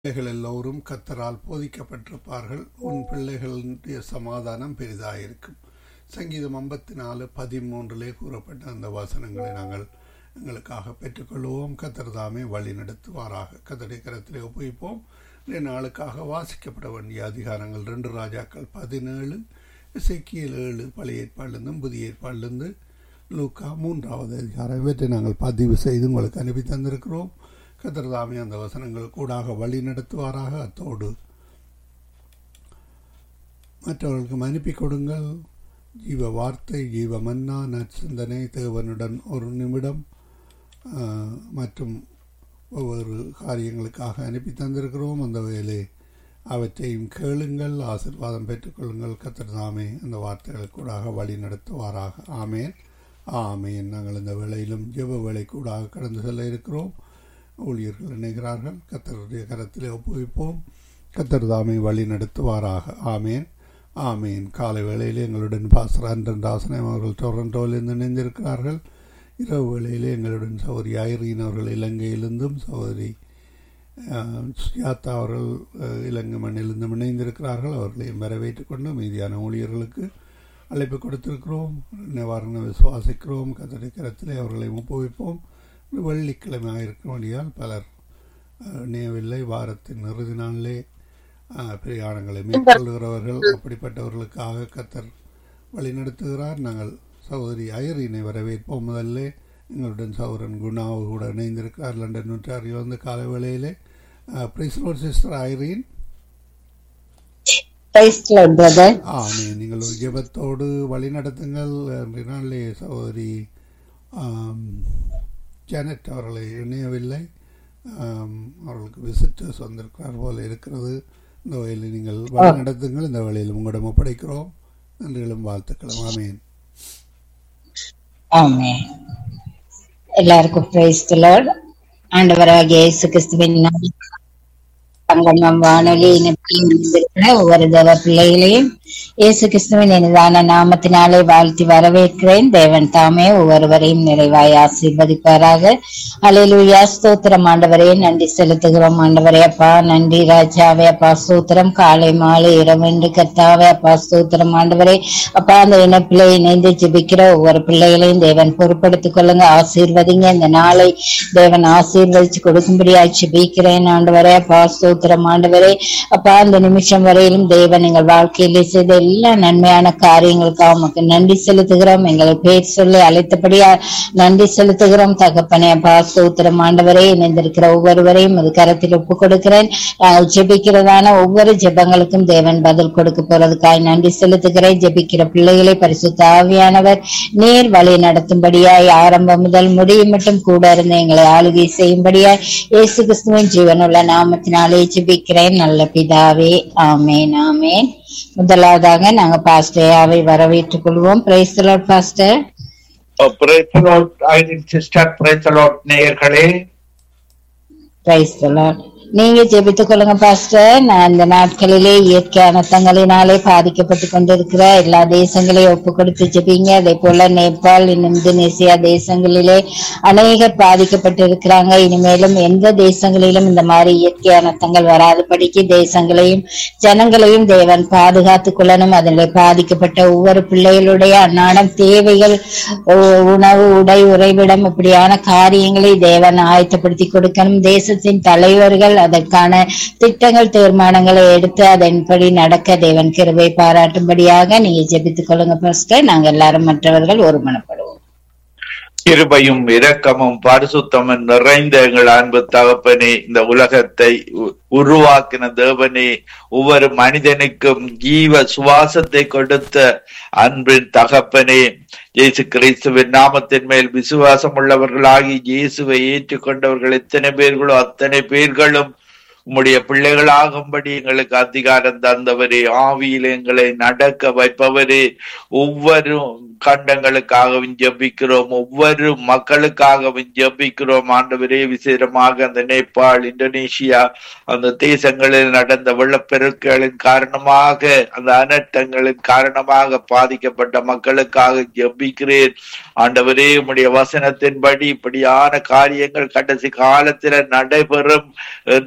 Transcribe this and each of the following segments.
பிள்ளைகள் எல்லோரும் கத்தரால் போதிக்கப்பட்டிருப்பார்கள் உன் பிள்ளைகளுடைய சமாதானம் பெரிதாயிருக்கும் சங்கீதம் ஐம்பத்தி நாலு பதிமூன்றிலே கூறப்பட்ட அந்த வசனங்களை நாங்கள் எங்களுக்காக பெற்றுக்கொள்வோம் கத்தர் தாமே வழி நடத்துவாராக கத்தடைய கரத்திலே ஒப்புவிப்போம் இன்றைய நாளுக்காக வாசிக்கப்பட வேண்டிய அதிகாரங்கள் ரெண்டு ராஜாக்கள் பதினேழு இசைக்கியல் ஏழு பழைய ஏற்பாடிலிருந்தும் புதிய ஏற்பாடிலிருந்து லூக்கா மூன்றாவது அதிகாரம் இவற்றை நாங்கள் பதிவு செய்து உங்களுக்கு அனுப்பி தந்திருக்கிறோம் கத்திரதாமே அந்த வசனங்கள் கூடாக வழி நடத்துவாராக அத்தோடு மற்றவர்களுக்கும் அனுப்பி கொடுங்கள் ஜீவ வார்த்தை ஜீவ மன்னா நற்சிந்தனை தேவனுடன் ஒரு நிமிடம் மற்றும் ஒவ்வொரு காரியங்களுக்காக அனுப்பி தந்திருக்கிறோம் அந்த வேலை அவற்றையும் கேளுங்கள் ஆசிர்வாதம் பெற்றுக்கொள்ளுங்கள் கத்திரதாமே அந்த வார்த்தைகள் கூடாக வழி நடத்துவாராக ஆமேன் ஆமேன் நாங்கள் இந்த வேளையிலும் ஜெப வேலை கூடாக கடந்து செல்ல இருக்கிறோம் ஊழியர்கள் இணைகிறார்கள் கத்தருடைய கரத்திலே ஒப்புவிப்போம் கத்தர் தாமை வழி நடத்துவாராக ஆமேன் ஆமேன் காலை வேளையில் எங்களுடன் பாஸ்டர் அன்றன் தாசனம் அவர்கள் டொரண்டோவிலிருந்து இணைந்திருக்கிறார்கள் இரவு வேளையில் எங்களுடன் சௌதரி ஐரீன் அவர்கள் இலங்கையிலிருந்தும் சௌதரி சுஜாதா அவர்கள் இலங்கை மண்ணிலிருந்தும் இணைந்திருக்கிறார்கள் அவர்களையும் வரவேற்றுக் கொண்டு மீதியான ஊழியர்களுக்கு அழைப்பு கொடுத்திருக்கிறோம் நிவாரண விசுவாசிக்கிறோம் கத்தடை கரத்திலே அவர்களை ஒப்புவிப்போம் வெள்ளிக்கிழமை இருக்கிறபடியால் பலர் இணையவில்லை வாரத்தின் இறுதி நாளிலே பிரயாணங்களை மேற்கொள்கிறவர்கள் அப்படிப்பட்டவர்களுக்காக கத்தர் வழிநடத்துகிறார் நாங்கள் சகோதரி ஐரீனை வரவேற்போம் முதல்ல எங்களுடன் சௌரன் குணாவு கூட இணைந்திருக்கிறார் லண்டன் நூற்றாறில் வந்து காலை வேளையிலே பிரிஸ்லோட் சிஸ்டர் ஐரீன் ஆமே நீங்கள் ஒரு ஜெபத்தோடு வழி நடத்துங்கள் நாளிலே சகோதரி ஜானட் அவர்களை இணையவில்லை அவர்களுக்கு விசிட்டர்ஸ் வந்திருக்கிறார் போல இருக்கிறது இந்த வகையில் நீங்கள் வழி நடத்துங்கள் இந்த வழியில் உங்களிடம் ஒப்படைக்கிறோம் நன்றிகளும் வாழ்த்துக்களும் ஆமேன் ஆமே எல்லாருக்கும் பிரைஸ் ஆண்டவராகிய இயேசு கிறிஸ்துவின் சங்கமம் வானொலி இணைப்பில் ஒவ்வொரு தேவ பிள்ளைகளையும் இயேசு கிறிஸ்துவின் எனதான நாமத்தினாலே வாழ்த்தி வரவேற்கிறேன் தேவன் தாமே ஒவ்வொருவரையும் நிறைவாய் ஆசீர்வதிப்பாராக அலையிலுயா ஸ்தோத்திரம் ஆண்டவரே நன்றி செலுத்துகிறோம் ஆண்டவரே அப்பா நன்றி ராஜாவே அப்பா ஸ்தோத்திரம் காலை மாலை இரவு என்று கத்தாவே அப்பா ஸ்தோத்திரம் ஆண்டவரே அப்பா அந்த இணைப்பிலே இணைந்து ஜெபிக்கிற ஒவ்வொரு பிள்ளைகளையும் தேவன் பொறுப்படுத்திக் கொள்ளுங்க ஆசீர்வதிங்க இந்த நாளை தேவன் ஆசீர்வதிச்சு கொடுக்கும்படியா ஜெபிக்கிறேன் ஆண்டவரே அப்பா ஸ்தோத்திரம் ஆண்டவரே அப்பா அந்த நிமிஷம் வரையிலும் தேவன் எங்கள் வாழ்க்கையிலே செய்த எல்லா நன்மையான காரியங்களுக்காக உமக்கு நன்றி செலுத்துகிறோம் எங்களை பேர் சொல்லி அழைத்தபடியா நன்றி செலுத்துகிறோம் தகப்பனே அப்பா ஸ்தோத்திரம் ஆண்டவரே இணைந்திருக்கிற ஒவ்வொருவரையும் அது கரத்தில் ஒப்பு கொடுக்கிறேன் ஜெபிக்கிறதான ஒவ்வொரு ஜெபங்களுக்கும் தேவன் பதில் கொடுக்க போறதுக்காய் நன்றி செலுத்துகிறேன் ஜெபிக்கிற பிள்ளைகளை பரிசுத்த ஆவியானவர் நேர் வழி நடத்தும்படியாய் ஆரம்பம் முதல் முடியும் மட்டும் கூட இருந்து எங்களை ஆளுகை செய்யும்படியாய் இயேசு கிறிஸ்துவின் ஜீவனுள்ள நாமத்தினாலே ஜெபிக்கிறேன் நல்ல பிதாவே ஆமேன் ஆமேன் முதலாவதாக நாங்க பாஸ்டர் வரவேற்றுக் கொள்வோம் பிரைஸ் பாஸ்டர் சிஸ்டர் பிரைஸ் நேயர்களே பிரைஸ் நீங்க ஜெபித்துக் கொள்ளுங்க பாஸ்டர் நான் இந்த நாட்களிலே இயற்கை அனர்த்தங்களினாலே பாதிக்கப்பட்டு கொண்டிருக்கிற எல்லா தேசங்களையும் ஒப்பு கொடுத்து ஜெபிங்க அதே போல நேபாள் இந்தோனேசியா தேசங்களிலே அநேகர் பாதிக்கப்பட்டு இருக்கிறாங்க இனிமேலும் எந்த தேசங்களிலும் இந்த மாதிரி இயற்கை அனர்த்தங்கள் வராதபடிக்கு தேசங்களையும் ஜனங்களையும் தேவன் பாதுகாத்துக் கொள்ளணும் அதில் பாதிக்கப்பட்ட ஒவ்வொரு பிள்ளைகளுடைய அன்னாடம் தேவைகள் உணவு உடை உறைவிடம் இப்படியான காரியங்களை தேவன் ஆயத்தப்படுத்தி கொடுக்கணும் தேசத்தின் தலைவர்கள் அதற்கான திட்டங்கள் தீர்மானங்களை எடுத்து அதன்படி நடக்க தேவன் கிருபை பாராட்டும்படியாக நீங்க ஜெபித்துக் கொள்ளுங்க பாஸ்டர் நாங்க எல்லாரும் மற்றவர்கள் ஒருமனப்படுவோம் கிருபையும் இரக்கமும் பரிசுத்தமும் நிறைந்த எங்கள் அன்பு தகப்பனே இந்த உலகத்தை உருவாக்கின தேவனே ஒவ்வொரு மனிதனுக்கும் ஜீவ சுவாசத்தை கொடுத்த அன்பின் தகப்பனே இயேசு கிறிஸ்துவின் நாமத்தின் மேல் விசுவாசம் உள்ளவர்களாகி இயேசுவை ஏற்றுக்கொண்டவர்கள் எத்தனை பேர்களோ அத்தனை பேர்களும் உம்முடைய பிள்ளைகளாகும்படி எங்களுக்கு அதிகாரம் தந்தவரே ஆவியில் எங்களை நடக்க வைப்பவரே ஒவ்வொரு கண்டங்களுக்காகவும் ஜெபிக்கிறோம் ஒவ்வொரு மக்களுக்காகவும் ஜெபிக்கிறோம் ஆண்டவரே விசேடமாக அந்த நேபாள் இந்தோனேஷியா அந்த தேசங்களில் நடந்த வெள்ளப்பெருக்களின் காரணமாக அந்த அனர்த்தங்களின் காரணமாக பாதிக்கப்பட்ட மக்களுக்காக ஜெபிக்கிறேன் ஆண்டவரே உம்முடைய வசனத்தின்படி இப்படியான காரியங்கள் கடைசி காலத்துல நடைபெறும் என்று நீர்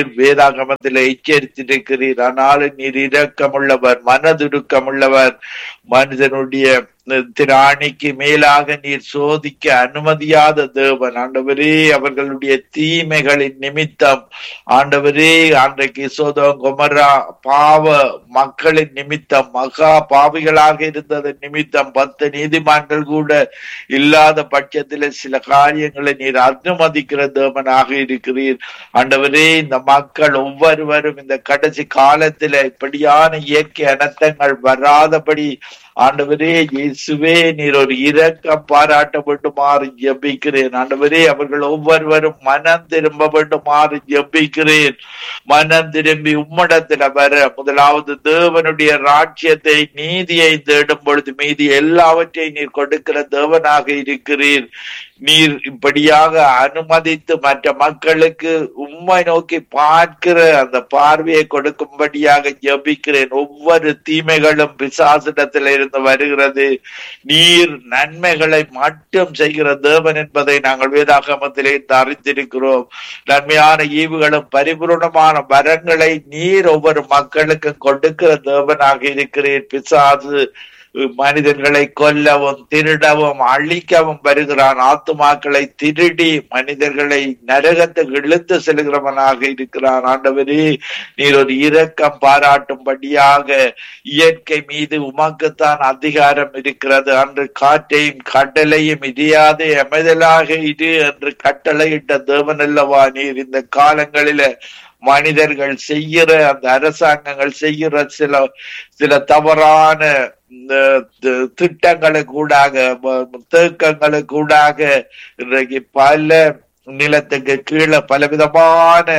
நீர் வேதாகமத்தில் எச்சரித்திருக்கிறீர் ஆனாலும் நீர் இரக்கமுள்ளவர் மனதுருக்கமுள்ளவர் மனிதனுடைய திராணிக்கு மேலாக நீர் சோதிக்க அனுமதியாத தேவன் ஆண்டவரே அவர்களுடைய தீமைகளின் நிமித்தம் ஆண்டவரே அன்றைக்கு சோதம் குமரா பாவ மக்களின் நிமித்தம் மகா பாவிகளாக இருந்தது நிமித்தம் பத்து நீதிமான்கள் கூட இல்லாத பட்சத்தில் சில காரியங்களை நீர் அனுமதிக்கிற தேவனாக இருக்கிறீர் ஆண்டவரே இந்த மக்கள் ஒவ்வொருவரும் இந்த கடைசி காலத்துல இப்படியான இயற்கை அனர்த்தங்கள் வராதபடி ஆண்டவரே இயேசுவே நீர் ஒரு இரக்கம் பாராட்ட வேண்டுமாறு ஜெபிக்கிறேன் ஆண்டவரே அவர்கள் ஒவ்வொருவரும் மனம் திரும்ப வேண்டுமாறு ஜெபிக்கிறேன் மனம் திரும்பி உம்மிடத்துல வர முதலாவது தேவனுடைய ராட்சியத்தை நீதியை தேடும் பொழுது மீதி எல்லாவற்றையும் நீர் கொடுக்கிற தேவனாக இருக்கிறீர் நீர் இப்படியாக அனுமதித்து மற்ற மக்களுக்கு உண்மை நோக்கி பார்க்கிற அந்த பார்வையை கொடுக்கும்படியாக ஜபிக்கிறேன் ஒவ்வொரு தீமைகளும் பிசாசிடத்தில் இருந்து வருகிறது நீர் நன்மைகளை மட்டும் செய்கிற தேவன் என்பதை நாங்கள் வேதாகமத்திலே அறிந்திருக்கிறோம் நன்மையான ஈவுகளும் பரிபூர்ணமான வரங்களை நீர் ஒவ்வொரு மக்களுக்கும் கொடுக்கிற தேவனாக இருக்கிறேன் பிசாசு மனிதர்களை கொல்லவும் திருடவும் அழிக்கவும் வருகிறான் ஆத்துமாக்களை திருடி மனிதர்களை நரகத்துக்கு இழுத்து செல்கிறவனாக இருக்கிறான் ஆண்டவரே நீர் ஒரு இரக்கம் பாராட்டும்படியாக இயற்கை மீது உமக்குத்தான் அதிகாரம் இருக்கிறது அன்று காற்றையும் கடலையும் இடியாதே அமைதலாக இரு என்று கட்டளையிட்ட தேவன் அல்லவா நீர் இந்த காலங்களில மனிதர்கள் செய்கிற அந்த அரசாங்கங்கள் செய்கிற சில சில தவறான திட்டங்களுக்கு கூடாக தேக்கங்களுக்கு கூடாக இன்றைக்கு பல நிலத்துக்கு கீழே பலவிதமான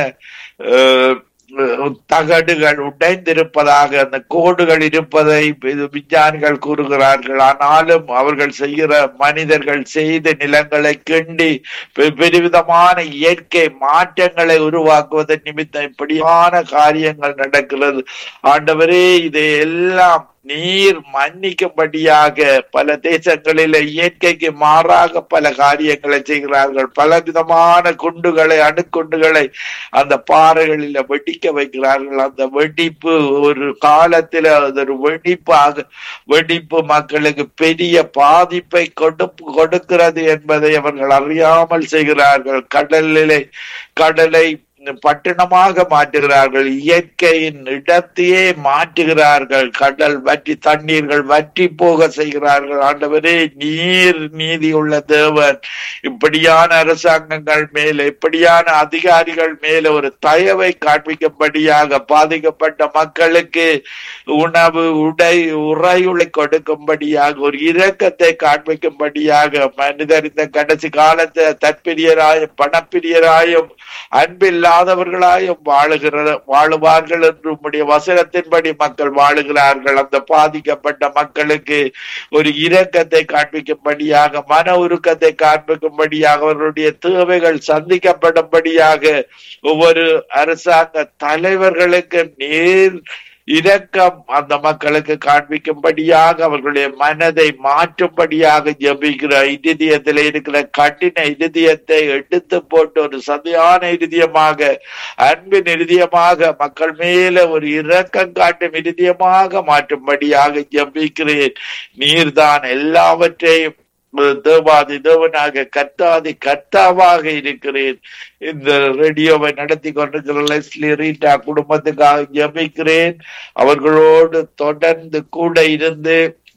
தகடுகள் உடைந்திருப்பதாக அந்த கோடுகள் இருப்பதை விஞ்ஞானிகள் கூறுகிறார்கள் ஆனாலும் அவர்கள் செய்கிற மனிதர்கள் செய்த நிலங்களை கிண்டி பெருவிதமான இயற்கை மாற்றங்களை உருவாக்குவதன் நிமித்தம் இப்படியான காரியங்கள் நடக்கிறது ஆண்டவரே இதை எல்லாம் நீர் மன்னிக்கும்படியாக பல தேசங்களில் இயற்கைக்கு மாறாக பல காரியங்களை செய்கிறார்கள் பல விதமான குண்டுகளை அணுக்குண்டுகளை அந்த பாறைகளில் வெடிக்க வைக்கிறார்கள் அந்த வெடிப்பு ஒரு காலத்துல அது ஒரு வெடிப்பாக வெடிப்பு மக்களுக்கு பெரிய பாதிப்பை கொடு கொடுக்கிறது என்பதை அவர்கள் அறியாமல் செய்கிறார்கள் கடலிலே கடலை பட்டினமாக மாற்றுகிறார்கள் இயற்கையின் இடத்தையே மாற்றுகிறார்கள் கடல் வற்றி தண்ணீர்கள் வற்றி போக செய்கிறார்கள் ஆண்டவரே நீர் நீதி உள்ள தேவன் இப்படியான அரசாங்கங்கள் மேல இப்படியான அதிகாரிகள் மேல ஒரு தயவை காண்பிக்கும்படியாக பாதிக்கப்பட்ட மக்களுக்கு உணவு உடை உறையுளை கொடுக்கும்படியாக ஒரு இரக்கத்தை காண்பிக்கும்படியாக மனிதர் இந்த கடைசி காலத்தை தற்பிரியராயும் பணப்பிரியராயும் அன்பில்லாதவர்களாயும் வாழுகிற வாழுவார்கள் என்று உம்முடைய வசனத்தின்படி மக்கள் வாழுகிறார்கள் அந்த பாதிக்கப்பட்ட மக்களுக்கு ஒரு இரக்கத்தை காண்பிக்கும்படியாக மன உருக்கத்தை காண்பிக்கும்படியாக அவர்களுடைய தேவைகள் சந்திக்கப்படும்படியாக ஒவ்வொரு அரசாங்க தலைவர்களுக்கு நேர் இரக்கம் அந்த மக்களுக்கு காண்பிக்கும்படியாக அவர்களுடைய மனதை மாற்றும்படியாக ஜபிக்கிற இருதயத்தில் இருக்கிற கட்டின இருதயத்தை எடுத்து போட்டு ஒரு சதையான இருதயமாக அன்பின் இருதயமாக மக்கள் மேல ஒரு இரக்கம் காட்டும் இருதயமாக மாற்றும்படியாக ஜபிக்கிறேன் நீர்தான் எல்லாவற்றையும் தேவாதி தேவனாக கத்தாதி கர்த்தாவாக இருக்கிறேன் இந்த ரேடியோவை நடத்தி கொண்டிருக்கிற லெஸ்லி ரீட்டா குடும்பத்துக்காக ஜபிக்கிறேன் அவர்களோடு தொடர்ந்து கூட இருந்து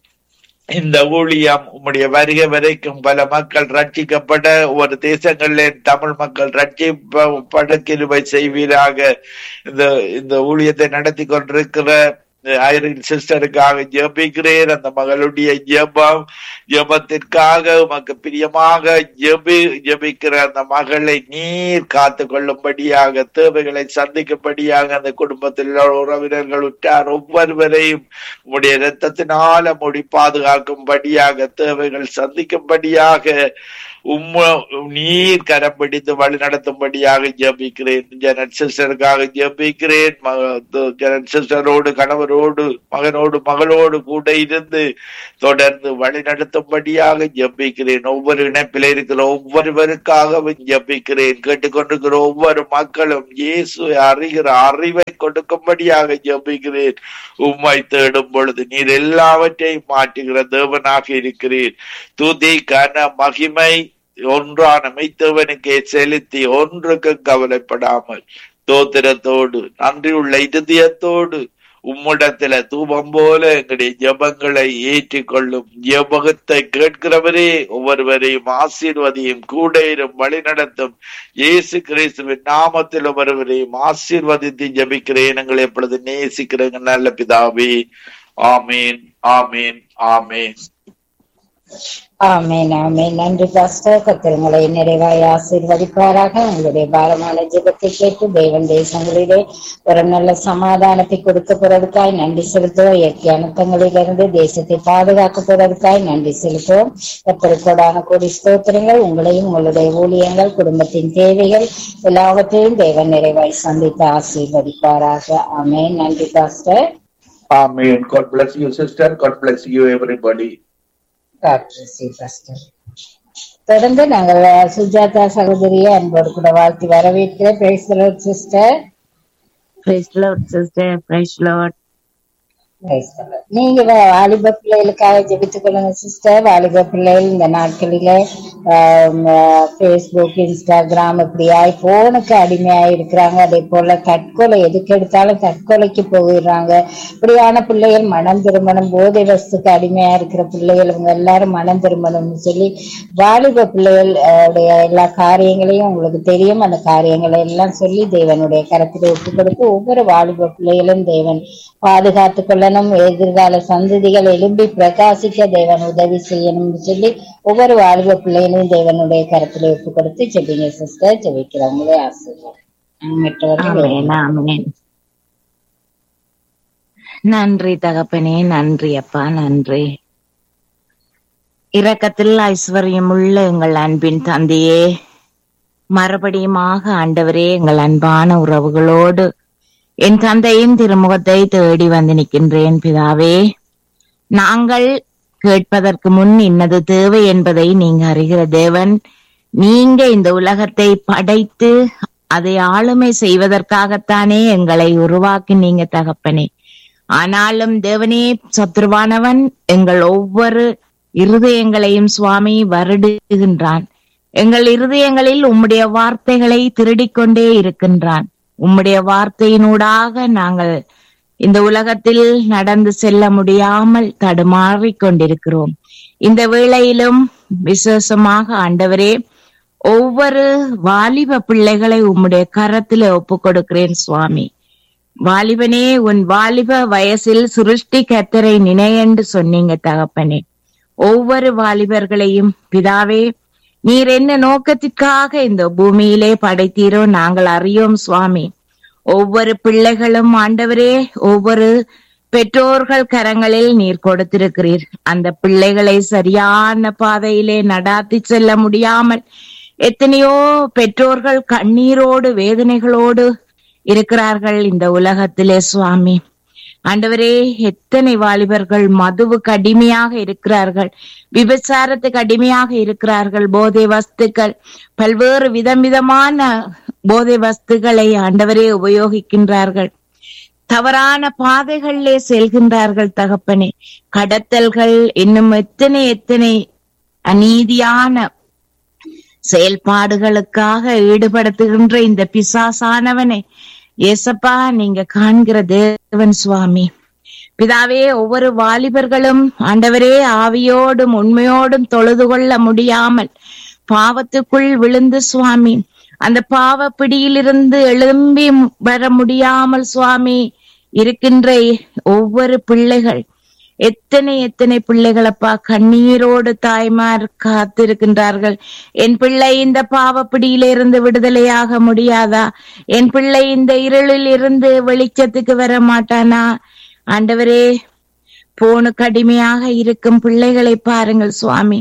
இந்த ஊழியம் உம்முடைய வருகை வரைக்கும் பல மக்கள் ரட்சிக்கப்பட ஒரு தேசங்களில் தமிழ் மக்கள் ரட்சிப்பட கிருபை செய்வீராக இந்த இந்த ஊழியத்தை நடத்தி கொண்டிருக்கிற ஐரின் சிஸ்டருக்காக ஜெபிக்கிறேன் அந்த மகளுடைய ஜெபம் ஜெபத்திற்காக உமக்கு பிரியமாக ஜெபி ஜெபிக்கிற அந்த மகளை நீர் காத்து கொள்ளும்படியாக தேவைகளை சந்திக்கும்படியாக அந்த குடும்பத்தில் உள்ள உறவினர்கள் உற்றார் ஒவ்வொருவரையும் உடைய இரத்தத்தினால முடி பாதுகாக்கும்படியாக தேவைகள் சந்திக்கும்படியாக உம்ம நீர் கரம் பிடித்து வழி நடத்தும்படியாக ஜெபிக்கிறேன் ஜெனட் சிஸ்டருக்காக ஜெபிக்கிறேன் மக- ஜெனட் சிஸ்டரோடு கணவரோடு மகனோடு மகளோடு கூட இருந்து தொடர்ந்து வழி நடத்தும்படியாக ஜெபிக்கிறேன் ஒவ்வொரு இணைப்பில் இருக்கிற ஒவ்வொருவருக்காகவும் ஜெபிக்கிறேன் கேட்டுக்கொண்டிருக்கிற ஒவ்வொரு மக்களும் இயேசு அறிகிற அறிவை கொடுக்கும்படியாக ஜெபிக்கிறேன் உம்மை தேடும் பொழுது நீர் எல்லாவற்றையும் மாற்றுகிற தேவனாக இருக்கிறீர் துதி கன மகிமை ஒன்றான மெய்த்தவனுக்கே செலுத்தி ஒன்றுக்கும் கவலைப்படாமல் தோத்திரத்தோடு நன்றியுள்ள இருதயத்தோடு உம்மிடத்துல தூபம் போல எங்களுடைய ஜெபங்களை ஏற்றுக்கொள்ளும் ஜெபகத்தை கேட்கிறவரே ஒவ்வொருவரையும் ஆசீர்வதியும் கூட இரும் வழி நடத்தும் இயேசு கிறிஸ்துவின் நாமத்தில் ஒவ்வொருவரையும் ஆசீர்வதித்து ஜெபிக்கிறேன் எங்களை எப்பொழுது நேசிக்கிறேங்க நல்ல பிதாவே ஆமீன் ஆமீன் ஆமீன் ஆமென் ஆமென் நன்றி பாஸ்டர் கர்த்தர் உங்களை நிறைவாய் ஆசீர்வதிப்பாராக உங்களுடைய பாரமான ஜெபத்தை கேட்டு தேவன் தேசங்களிலே ஒரு நல்ல சமாதானத்தை கொடுக்க போறதுக்காய் நன்றி செலுத்துவோம் இயற்கை அனுத்தங்களிலிருந்து தேசத்தை பாதுகாக்க போறதுக்காய் நன்றி செலுத்துவோம் கத்தருக்கோடான கோடி ஸ்தோத்திரங்கள் உங்களையும் உங்களுடைய ஊழியங்கள் குடும்பத்தின் தேவைகள் எல்லாவற்றையும் தேவன் நிறைவாய் சந்தித்து ஆசீர்வதிப்பாராக ஆமென் நன்றி pastor Amen. God bless you, sister. God bless you, everybody. God bless you, pastor. தொடர்ந்து நாங்கள் சுஜாதா சகோதரியை அன்போடு கூட வாழ்த்தி வரவேற்கிறேன் பேசுகிறோம் sister Praise the Lord, sister. Praise the Lord. நீங்க வா- வாலிப பிள்ளைகளுக்காக ஜெபித்துக் கொள்ளுங்க சிஸ்டர் வாலிப பிள்ளைகள் இந்த நாட்களில ஃபேஸ்புக் இன்ஸ்டாகிராம் இப்படியாய் போனுக்கு அடிமையாய் இருக்கிறாங்க அதே போல தற்கொலை எதுக்கு எடுத்தாலும் தற்கொலைக்கு போயிடுறாங்க இப்படியான பிள்ளைகள் மனம் திருமணம் போதை வஸ்துக்கு அடிமையா இருக்கிற பிள்ளைகள் இவங்க எல்லாரும் மனம் திருமணம்னு சொல்லி வாலிப பிள்ளைகள் அஹ், உடைய எல்லா காரியங்களையும் உங்களுக்கு தெரியும் அந்த காரியங்களை எல்லாம் சொல்லி தேவனுடைய கரத்தில் ஒப்பு கொடுத்து ஒவ்வொரு வாலிப பிள்ளைகளும் தேவன் பாதுகாத்து கொள்ளணும் எதிர்கால சந்ததிகள் எழும்பி பிரகாசிக்க தேவன் உதவி செய்யணும்னு சொல்லி ஒவ்வொரு வாலிப பிள்ளைகளையும் தேவனுடைய கரத்தில் ஒப்பு கொடுத்து ஜெபிங்க சிஸ்டர் ஜெபிக்கிறவங்களே ஆசீர்வாதம் மற்றவர்கள் Amen. Amen. நன்றி தகப்பனே நன்றி அப்பா நன்றி இரக்கத்தில் ஐஸ்வர்யம் உள்ள எங்கள் அன்பின் தந்தையே மறுபடியுமாக ஆண்டவரே எங்கள் அன்பான உறவுகளோடு என் தந்தையின் திருமுகத்தை தேடி வந்து நிற்கின்றேன் பிதாவே நாங்கள் கேட்பதற்கு முன் இன்னது தேவை என்பதை நீங்க அறிகிற தேவன் நீங்க இந்த உலகத்தை படைத்து அதை ஆளுமை செய்வதற்காகத்தானே எங்களை உருவாக்கினீங்க தகப்பனே ஆனாலும் தேவனே சத்ருவானவன் எங்கள் ஒவ்வொரு இருதயங்களையும் சுவாமி வருடுகின்றான் எங்கள் இருதயங்களில் உம்முடைய வார்த்தைகளை திருடிக் கொண்டே இருக்கின்றான் உம்முடைய வார்த்தையினூடாக நாங்கள் இந்த உலகத்தில் நடந்து செல்ல முடியாமல் தடுமாறிக் கொண்டிருக்கிறோம் இந்த வேளையிலும் விசேஷமாக ஆண்டவரே ஒவ்வொரு வாலிப பிள்ளைகளை உம்முடைய கரத்திலே ஒப்பு கொடுக்கிறேன் சுவாமி வாலிபனே உன் வாலிப வயசில் சிருஷ்டி கத்தரை நினையென்று சொன்னீங்க தகப்பனே ஒவ்வொரு வாலிபர்களையும் பிதாவே நீர் என்ன நோக்கத்திற்காக இந்த பூமியிலே படைத்தீரோ நாங்கள் அறியோம் சுவாமி ஒவ்வொரு பிள்ளைகளும் ஆண்டவரே ஒவ்வொரு பெற்றோர்கள் கரங்களில் நீர் கொடுத்திருக்கிறீர் அந்த பிள்ளைகளை சரியான பாதையிலே நடாத்தி செல்ல முடியாமல் எத்தனையோ பெற்றோர்கள் கண்ணீரோடு வேதனைகளோடு இருக்கிறார்கள் இந்த உலகத்திலே சுவாமி ஆண்டவரே எத்தனை வாலிபர்கள் மதுவுக்கு அடிமையாக இருக்கிறார்கள் விபச்சாரத்துக்கு அடிமையாக இருக்கிறார்கள் போதை வஸ்துக்கள் பல்வேறு விதம் விதமான போதை வஸ்துக்களை ஆண்டவரே உபயோகிக்கின்றார்கள் தவறான பாதைகளிலே செல்கின்றார்கள் தகப்பனே கடத்தல்கள் இன்னும் எத்தனை எத்தனை அநீதியான செயல்பாடுகளுக்காக ஈடுபடுத்துகின்ற இந்த பிசாசானவனை ஏசப்பா நீங்க காண்கிற தேவன் சுவாமி பிதாவே ஒவ்வொரு வாலிபர்களும் ஆண்டவரே ஆவியோடும் உண்மையோடும் தொழுது கொள்ள முடியாமல் பாவத்துக்குள் விழுந்து சுவாமி அந்த பாவ பிடியிலிருந்து எழும்பி வர முடியாமல் சுவாமி இருக்கின்ற ஒவ்வொரு பிள்ளைகள் எத்தனை எத்தனை பிள்ளைகளப்பா கண்ணீரோடு தாய்மார் காத்திருக்கின்றார்கள் என் பிள்ளை இந்த பாவப்பிடியில இருந்து விடுதலையாக முடியாதா என் பிள்ளை இந்த இருளில் இருந்து வெளிச்சத்துக்கு வர மாட்டானா ஆண்டவரே போனு கடுமையாக இருக்கும் பிள்ளைகளை பாருங்கள் சுவாமி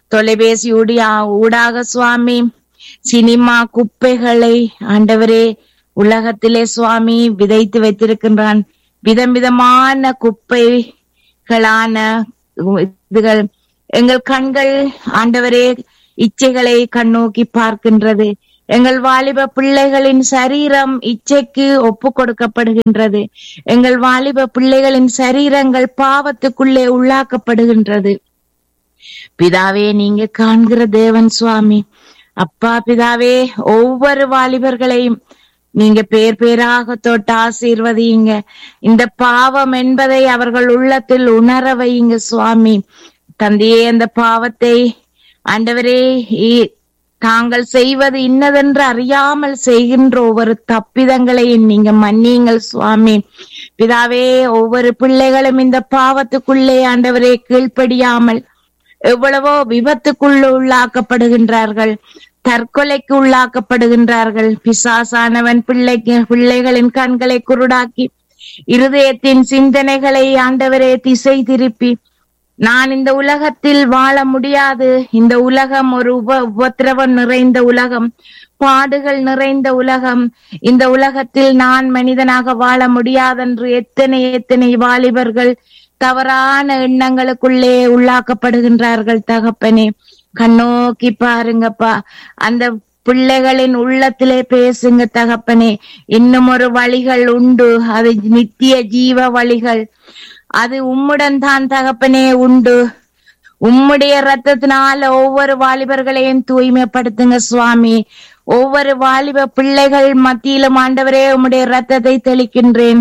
தொலைபேசி ஊடியா ஊடாக சுவாமி சினிமா குப்பைகளை ஆண்டவரே உலகத்திலே சுவாமி விதைத்து வைத்திருக்கின்றான் விதம் விதமான குப்பைகளான இதுகள் எங்கள் கண்கள் ஆண்டவரே இச்சைகளை கண்ணோக்கி பார்க்கின்றது எங்கள் வாலிப பிள்ளைகளின் சரீரம் இச்சைக்கு ஒப்பு கொடுக்கப்படுகின்றது எங்கள் வாலிப பிள்ளைகளின் சரீரங்கள் பாவத்துக்குள்ளே உள்ளாக்கப்படுகின்றது பிதாவே நீங்க காண்கிற தேவன் சுவாமி அப்பா பிதாவே ஒவ்வொரு வாலிபர்களையும் நீங்க பேர் பேராக தொட்டு ஆசீர்வதியுங்க இந்த பாவம் என்பதை அவர்கள் உள்ளத்தில் உணர வையுங்க சுவாமி தந்தையே அந்த பாவத்தை ஆண்டவரே இ- தாங்கள் செய்வது இன்னதென்று அறியாமல் செய்கின்ற ஒவ்வொரு தப்பிதங்களையும் நீங்க மன்னியுங்கள் சுவாமி பிதாவே ஒவ்வொரு பிள்ளைகளும் இந்த பாவத்துக்குள்ளே ஆண்டவரே கீழ்ப்படியாமல் எவ்வளவோ விபத்துக்குள்ள உள்ளாக்கப்படுகின்றார்கள் தற்கொலைக்கு உள்ளாக்கப்படுகின்றார்கள் பிசாசானவன் பிள்ளைக்கு பிள்ளைகளின் கண்களை குருடாக்கி இருதயத்தின் சிந்தனைகளை ஆண்டவரே திசை திருப்பி நான் இந்த உலகத்தில் வாழ முடியாது இந்த உலகம் ஒரு உப உபத்திரவம் நிறைந்த உலகம் பாடுகள் நிறைந்த உலகம் இந்த உலகத்தில் நான் மனிதனாக வாழ முடியாதென்று எத்தனை எத்தனை வாலிபர்கள் தவறான எண்ணங்களுக்குள்ளே உள்ளாக்கப்படுகின்றார்கள் தகப்பனே கண்ணோக்கி பாருங்கப்பா அந்த பிள்ளைகளின் உள்ளத்திலே பேசுங்க தகப்பனே இன்னும் ஒரு வழிகள் உண்டு அது நித்திய ஜீவ வழிகள் அது உம்முடன் தான் தகப்பனே உண்டு உம்முடைய ரத்தத்தினால ஒவ்வொரு வாலிபர்களையும் தூய்மைப்படுத்துங்க சுவாமி ஒவ்வொரு வாலிப பிள்ளைகள் மத்தியிலும் ஆண்டவரே உம்முடைய ரத்தத்தை தெளிக்கின்றேன்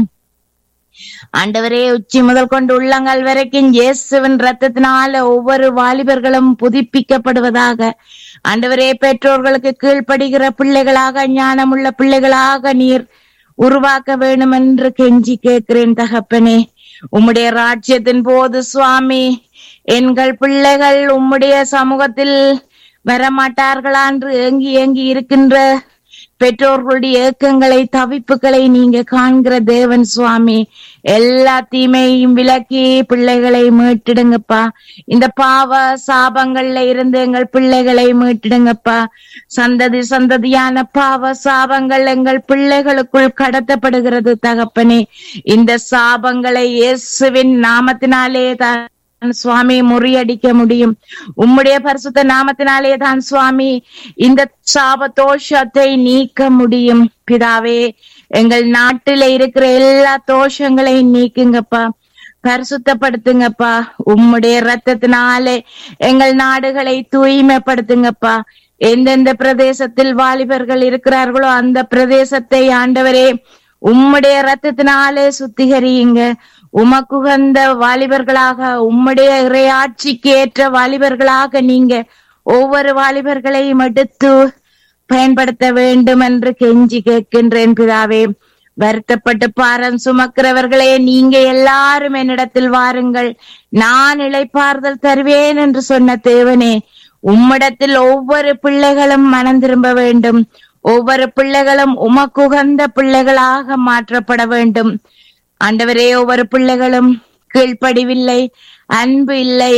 ஆண்டவரே உச்சி முதல் கொண்டு உள்ளங்கால் வரைக்கும் இயேசுவின் ரத்தத்தினால ஒவ்வொரு வாலிபர்களும் புதுப்பிக்கப்படுவதாக ஆண்டவரே பெற்றோர்களுக்கு கீழ்ப்படுகிற பிள்ளைகளாக ஞானமுள்ள பிள்ளைகளாக நீர் உருவாக்க வேண்டும் என்று கெஞ்சி கேட்கிறேன் தகப்பனே உம்முடைய ராஜ்யத்தின் போது சுவாமி எங்கள் பிள்ளைகள் உம்முடைய சமூகத்தில் வரமாட்டார்களா என்று ஏங்கி ஏங்கி இருக்கின்ற பெற்றோர்களுடைய ஏக்கங்களை தவிப்புகளை நீங்க காண்கிற தேவன் சுவாமி எல்லா தீமையும் விலக்கி பிள்ளைகளை மீட்டிடுங்கப்பா இந்த பாவ சாபங்கள்ல இருந்து எங்கள் பிள்ளைகளை மீட்டிடுங்கப்பா சந்ததி சந்ததியான பாவ சாபங்கள் எங்கள் பிள்ளைகளுக்குள் கடத்தப்படுகிறது தகப்பனே இந்த சாபங்களை இயேசுவின் நாமத்தினாலே தான் சுவாமி முறியடிக்க முடியும் உம்முடைய பரிசுத்த நாமத்தினாலே தான் சுவாமி இந்த சாப தோஷத்தை நீக்க முடியும் பிதாவே எங்கள் நாட்டில இருக்கிற எல்லா தோஷங்களையும் நீக்குங்கப்பா பரிசுத்தப்படுத்துங்கப்பா உம்முடைய ரத்தத்தினாலே எங்கள் நாடுகளை தூய்மைப்படுத்துங்கப்பா எந்தெந்த பிரதேசத்தில் வாலிபர்கள் இருக்கிறார்களோ அந்த பிரதேசத்தை ஆண்டவரே உம்முடைய ரத்தத்தினாலே சுத்திகரியுங்க உமக்குகந்த வாலிபர்களாக உம்முடைய இறையாட்சிக்கு ஏற்ற வாலிபர்களாக நீங்க ஒவ்வொரு வாலிபர்களையும் எடுத்து பயன்படுத்த வேண்டும் என்று கெஞ்சி கேட்கின்றேன் பிதாவே வருத்தப்பட்டு பாரம் சுமக்கிறவர்களே நீங்க எல்லாரும் என்னிடத்தில் வாருங்கள் நான் இளைப்பாறுதல் தருவேன் என்று சொன்ன தேவனே உம்மிடத்தில் ஒவ்வொரு பிள்ளைகளும் மனம் திரும்ப வேண்டும் ஒவ்வொரு பிள்ளைகளும் உமக்குகந்த பிள்ளைகளாக மாற்றப்பட வேண்டும் ஆண்டவரே ஒவ்வொரு பிள்ளைகளும் கீழ்ப்படிவில்லை அன்பு இல்லை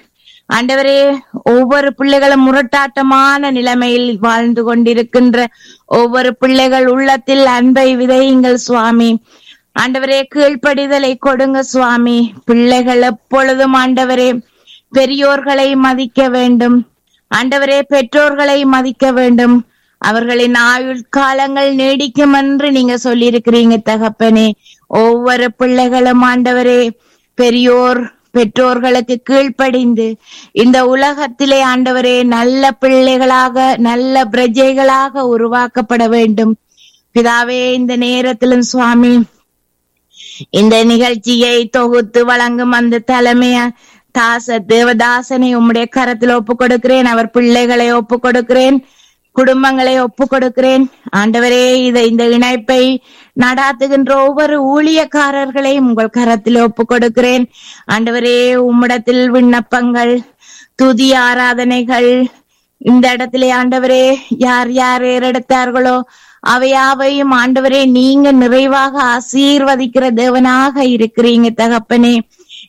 ஆண்டவரே ஒவ்வொரு பிள்ளைகளும் முரட்டாட்டமான நிலைமையில் வாழ்ந்து கொண்டிருக்கின்ற ஒவ்வொரு பிள்ளைகள் உள்ளத்தில் அன்பை விதையுங்கள் சுவாமி ஆண்டவரே கீழ்ப்படிதலை கொடுங்க சுவாமி பிள்ளைகள் எப்பொழுதும் ஆண்டவரே பெரியோர்களை மதிக்க வேண்டும் ஆண்டவரே பெற்றோர்களை மதிக்க வேண்டும் அவர்களின் ஆயுள் காலங்கள் நீடிக்கும் என்று நீங்க சொல்லியிருக்கிறீங்க தகப்பனே ஒவ்வொரு பிள்ளைகளும் ஆண்டவரே பெரியோர் பெற்றோர்களுக்கு கீழ்ப்படிந்து இந்த உலகத்திலே ஆண்டவரே நல்ல பிள்ளைகளாக நல்ல பிரஜைகளாக உருவாக்கப்பட வேண்டும் பிதாவே இந்த நேரத்திலும் சுவாமி இந்த நிகழ்ச்சியை தொகுத்து வழங்கும் அந்த தலைமைய தாச தேவதாசனை உம்முடைய கரத்தில் ஒப்பு கொடுக்கிறேன் அவர் பிள்ளைகளை ஒப்பு கொடுக்கிறேன் குடும்பங்களை ஒப்பு கொடுக்கிறேன் ஆண்டவரே இதை இந்த இணைப்பை நடாத்துகின்ற ஒவ்வொரு ஊழியக்காரர்களையும் உங்கள் கரத்தில் ஒப்பு கொடுக்கிறேன் ஆண்டவரே உம்மிடத்தில் விண்ணப்பங்கள் துதி ஆராதனைகள் இந்த இடத்திலே ஆண்டவரே யார் யார் ஏறெடுத்தார்களோ அவையாவையும் ஆண்டவரே நீங்க நிறைவாக ஆசீர்வதிக்கிற தேவனாக இருக்கிறீங்க தகப்பனே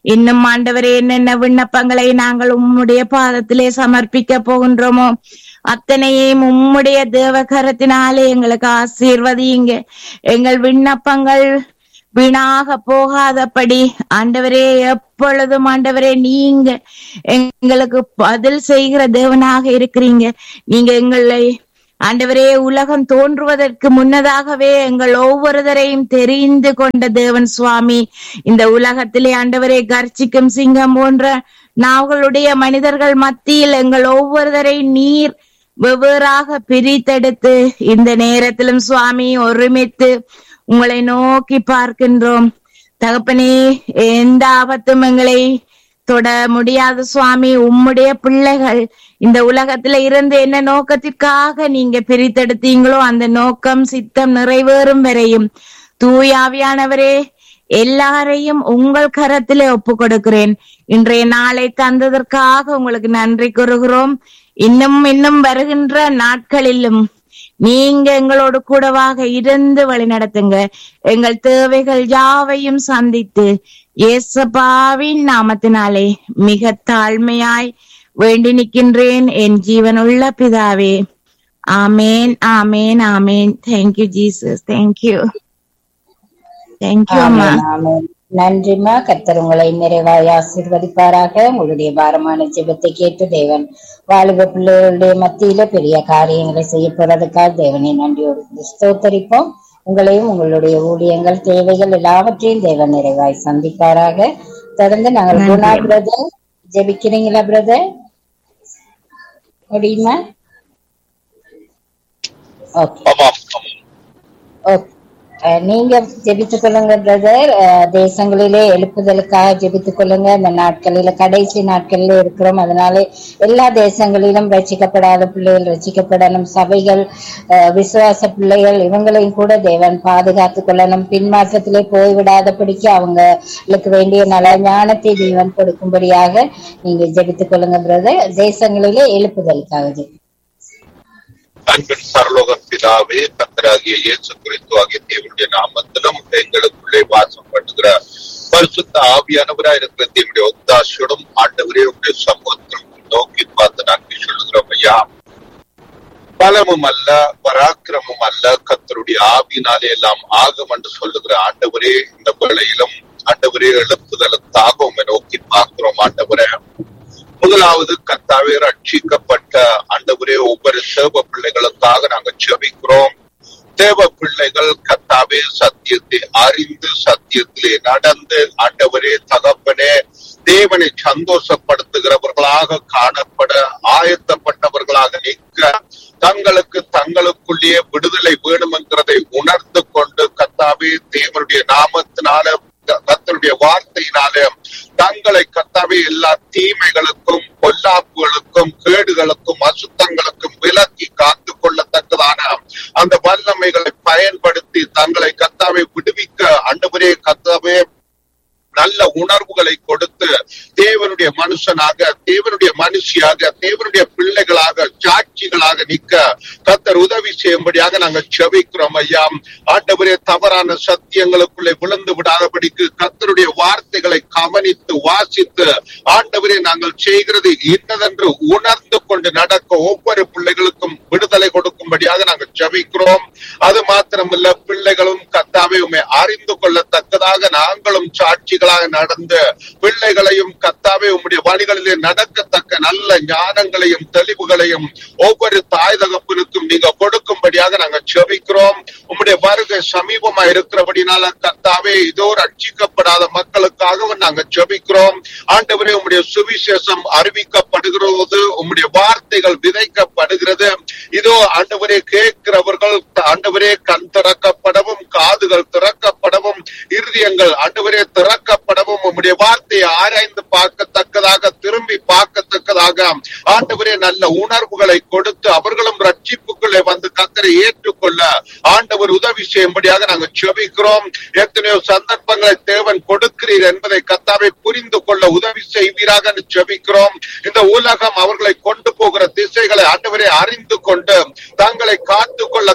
இன்னும் ஆண்டவரே என்னென்ன விண்ணப்பங்களை நாங்கள் உம்முடைய பாதத்திலே சமர்ப்பிக்க போகின்றோமோ அத்தனையும் உம்முடைய தேவகரத்தினாலே எங்களுக்கு ஆசீர்வதியுங்க எங்கள் விண்ணப்பங்கள் வீணாக போகாதபடி ஆண்டவரே எப்பொழுதும் ஆண்டவரே நீங்க எங்களுக்கு பதில் செய்கிற தேவனாக இருக்கிறீங்க நீங்க எங்களை ஆண்டவரே உலகம் தோன்றுவதற்கு முன்னதாகவே எங்கள் ஒவ்வொருவரையும் தெரிந்து கொண்ட தேவன் சுவாமி இந்த உலகத்திலே ஆண்டவரே கர்ச்சிக்கும் சிங்கம் போன்ற நாங்களுடைய மனிதர்கள் மத்தியில் எங்கள் ஒவ்வொருவரை நீர் வெவ்வேறாக பிரித்தெடுத்து இந்த நேரத்திலும் சுவாமி ஒருமித்து உங்களை நோக்கி பார்க்கின்றோம் தகப்பனே எந்த ஆபத்தும் எங்களை தொட முடியாது சுவாமி உம்முடைய பிள்ளைகள் இந்த உலகத்துல இருந்து என்ன நோக்கத்திற்காக நீங்க பிரித்தெடுத்தீங்களோ அந்த நோக்கம் சித்தம் நிறைவேறும் வரையும் தூயாவியானவரே எல்லாரையும் உங்கள் கரத்திலே ஒப்பு கொடுக்கிறேன் இன்றைய நாளை தந்ததற்காக உங்களுக்கு நன்றி கூறுகிறோம் இன்னும் இன்னும் வருகின்ற நாட்களிலும் நீங்க எங்களோடு கூடவாக இருந்து வழி நடத்துங்க எங்கள் தேவைகள் யாவையும் சந்தித்து இயேசப்பாவின் நாமத்தினாலே மிக தாழ்மையாய் வேண்டி நிற்கின்றேன் என் ஜீவனுள்ள பிதாவே amen amen amen thank you Jesus thank you thank you அம்மா ஆமென், ஆமென். நன்றிம்மா கர்த்தர் உங்களை நிறைவாய் ஆசீர்வதிப்பாராக உங்களுடைய பாரமான ஜெபத்தை கேட்டு தேவன் வாலிப பிள்ளைகளுடைய மத்தியில பெரிய காரியங்களை செய்ய போறதுக்காக தேவனை நன்றியோடு ஸ்தோத்தரிப்போம் உங்களையும் உங்களுடைய ஊழியங்கள் தேவைகள் எல்லாவற்றையும் தேவன் நிறைவாய் சந்திப்பாராக தொடர்ந்து நாங்கள் நன்றி. குணா பிரதர் ஜெபிக்கிறீங்களா பிரதர் முடியுமா ஓகே ஆமாம் ஆமாம். ஓகே அஹ் நீங்க ஜெபித்துக் கொள்ளுங்க பிரதர் தேசங்களிலே எழுப்புதலுக்காக ஜெபித்துக் கொள்ளுங்க இந்த நாட்களில கடைசி நாட்களில இருக்கிறோம் அதனால எல்லா தேசங்களிலும் ரட்சிக்கப்படாத பிள்ளைகள் ரட்சிக்கப்படணும் சபைகள் அஹ், விசுவாச பிள்ளைகள் இவங்களையும் கூட தேவன் பாதுகாத்துக் கொள்ளணும் பின்மாற்றத்திலே போய்விடாதபடிக்கு அவங்களுக்கு வேண்டிய நல ஞானத்தை தேவன் கொடுக்கும்படியாக நீங்க ஜெபித்துக் கொள்ளுங்க பிரதர் தேசங்களிலே எழுப்புதலுக்காக ஜெபி அன்பின் பரலோக பிதாவே கத்தராகிய இயேசு கிறிஸ்து ஆகிய தேவனுடைய நாமத்திலும் எங்களுக்குள்ளே வாசம் பண்ணுகிற பரிசுத்த ஆவியானவராய் இருக்கிற தேவனுடைய ஒத்தாசையோடும் ஆண்டவரே உடைய சமூகத்திலும் நோக்கி பார்த்து நன்றி சொல்லுகிறோம் ஐயா பலமும் அல்ல பராக்கிரமும் அல்ல கத்தருடைய ஆவியினாலே எல்லாம் ஆகும் என்று சொல்லுகிற ஆண்டவரே இந்த வேளையிலும் ஆண்டவரே எழுப்புதலுக்காக உண்மை நோக்கி பார்க்கிறோம் ஆண்டவரே முதலாவது கர்த்தாவே ரட்சிக்கப்பட்ட ஆண்டவரே ஒவ்வொரு சேவ பிள்ளைகளுக்காக நாங்க செபிக்கிறோம் தேவ பிள்ளைகள் கர்த்தாவே சத்தியத்தை அறிந்து சத்தியத்திலே நடந்து ஆண்டவரே தகப்பனே தேவனை சந்தோஷப்படுத்துகிறவர்களாக காணப்பட ஆயத்தப்பட்டவர்களாக நிற்க தங்களுக்கு தங்களுக்குள்ளேயே விடுதலை வேணும் என்கிறதை உணர்ந்து கொண்டு கத்தாவே தேவனுடைய நாமத்தினால கத்தருடைய வார்த்தையினாலே தங்களை கத்தாவே எல்லா தீமைகளுக்கும் பொல்லாப்புகளுக்கும் கேடுகளுக்கும் அசுத்தங்களுக்கும் விலக்கி காத்து கொள்ளத்தக்கதான அந்த வல்லமைகளை பயன்படுத்தி தங்களை கத்தாவை விடுவிக்க அண்டவரே கத்தாவே நல்ல உணர்வுகளை கொடுத்து தேவனுடைய மனுஷனாக தேவனுடைய மனுஷியாக தேவனுடைய பிள்ளைகளாக சாட்சிகளாக நிற்க கத்தர் உதவி செய்யும்படியாக நாங்கள் செபிக்கிறோம் ஐயா ஆண்டவரே தவறான சத்தியங்களுக்குள்ளே விழுந்து விடாதபடிக்கு கத்தருடைய வார்த்தைகளை கவனித்து வாசித்து ஆண்டவரே நாங்கள் செய்கிறது இன்னதென்று உணர்ந்து கொண்டு நடக்க ஒவ்வொரு பிள்ளைகளுக்கும் விடுதலை கொடுக்கும்படியாக நாங்கள் செபிக்கிறோம் அது மாத்திரமல்ல பிள்ளைகளும் கத்தாவே உண்மை அறிந்து கொள்ளத்தக்கதாக நாங்களும் சாட்சிகளாக நடந்து பிள்ளைகளையும் கத்தாவே உம்முடைய வழிகளிலே நடக்கத்தக்க நல்ல ஞானங்களையும் தெளிவுகளையும் ஒவ்வொரு தாய் தகப்பனுக்கும் நீங்க கொடுக்கும்படியாக நாங்க செபிக்கிறோம் உம்முடைய வருகை சமீபமா இருக்கிறபடினால கத்தாவே இதோ ரட்சிக்கப்படாத மக்களுக்காகவும் நாங்க செபிக்கிறோம் ஆண்டவரே உம்முடைய சுவிசேஷம் அறிவிக்கப்படுகிறது உம்முடைய வார்த்தைகள் விதைக்கப்படுகிறது இதோ ஆண்டவரே கேட்கிறவர்கள் ஆண்டவரே கண் திறக்கப்படவும் காதுகள் திறக்கப்படவும் இருதயங்கள் ஆண்டவரே திறக்கப்படவும் உம்முடைய வார்த்தையை ஆராய்ந்து பார்க்கத்தக்கதாக திரும்பி பார்க்கத்தக்கதாக ஆண்டவரே நல்ல உணர்வுகளை கொடுத்து அவர்களும் ரட்சிப்புக்குள்ளே வந்து கத்தரை ஏற்றுக்கொள்ள ஆண்டவர் உதவி செய்யும்படியாக நாங்கள் செபிக்கிறோம் எத்தனையோ சந்தர்ப்பங்களை தேவன் கொடுக்கிறீர் என்பதை கத்தாவை புரிந்து கொள்ள உதவி செய்வீராக என்று செபிக்கிறோம் இந்த உலகம் அவர்களை கொண்டு போகிற திசைகளை ஆண்டவரே அறிந்து கொண்டு தங்களை காத்துக் கொள்ள கத்தர்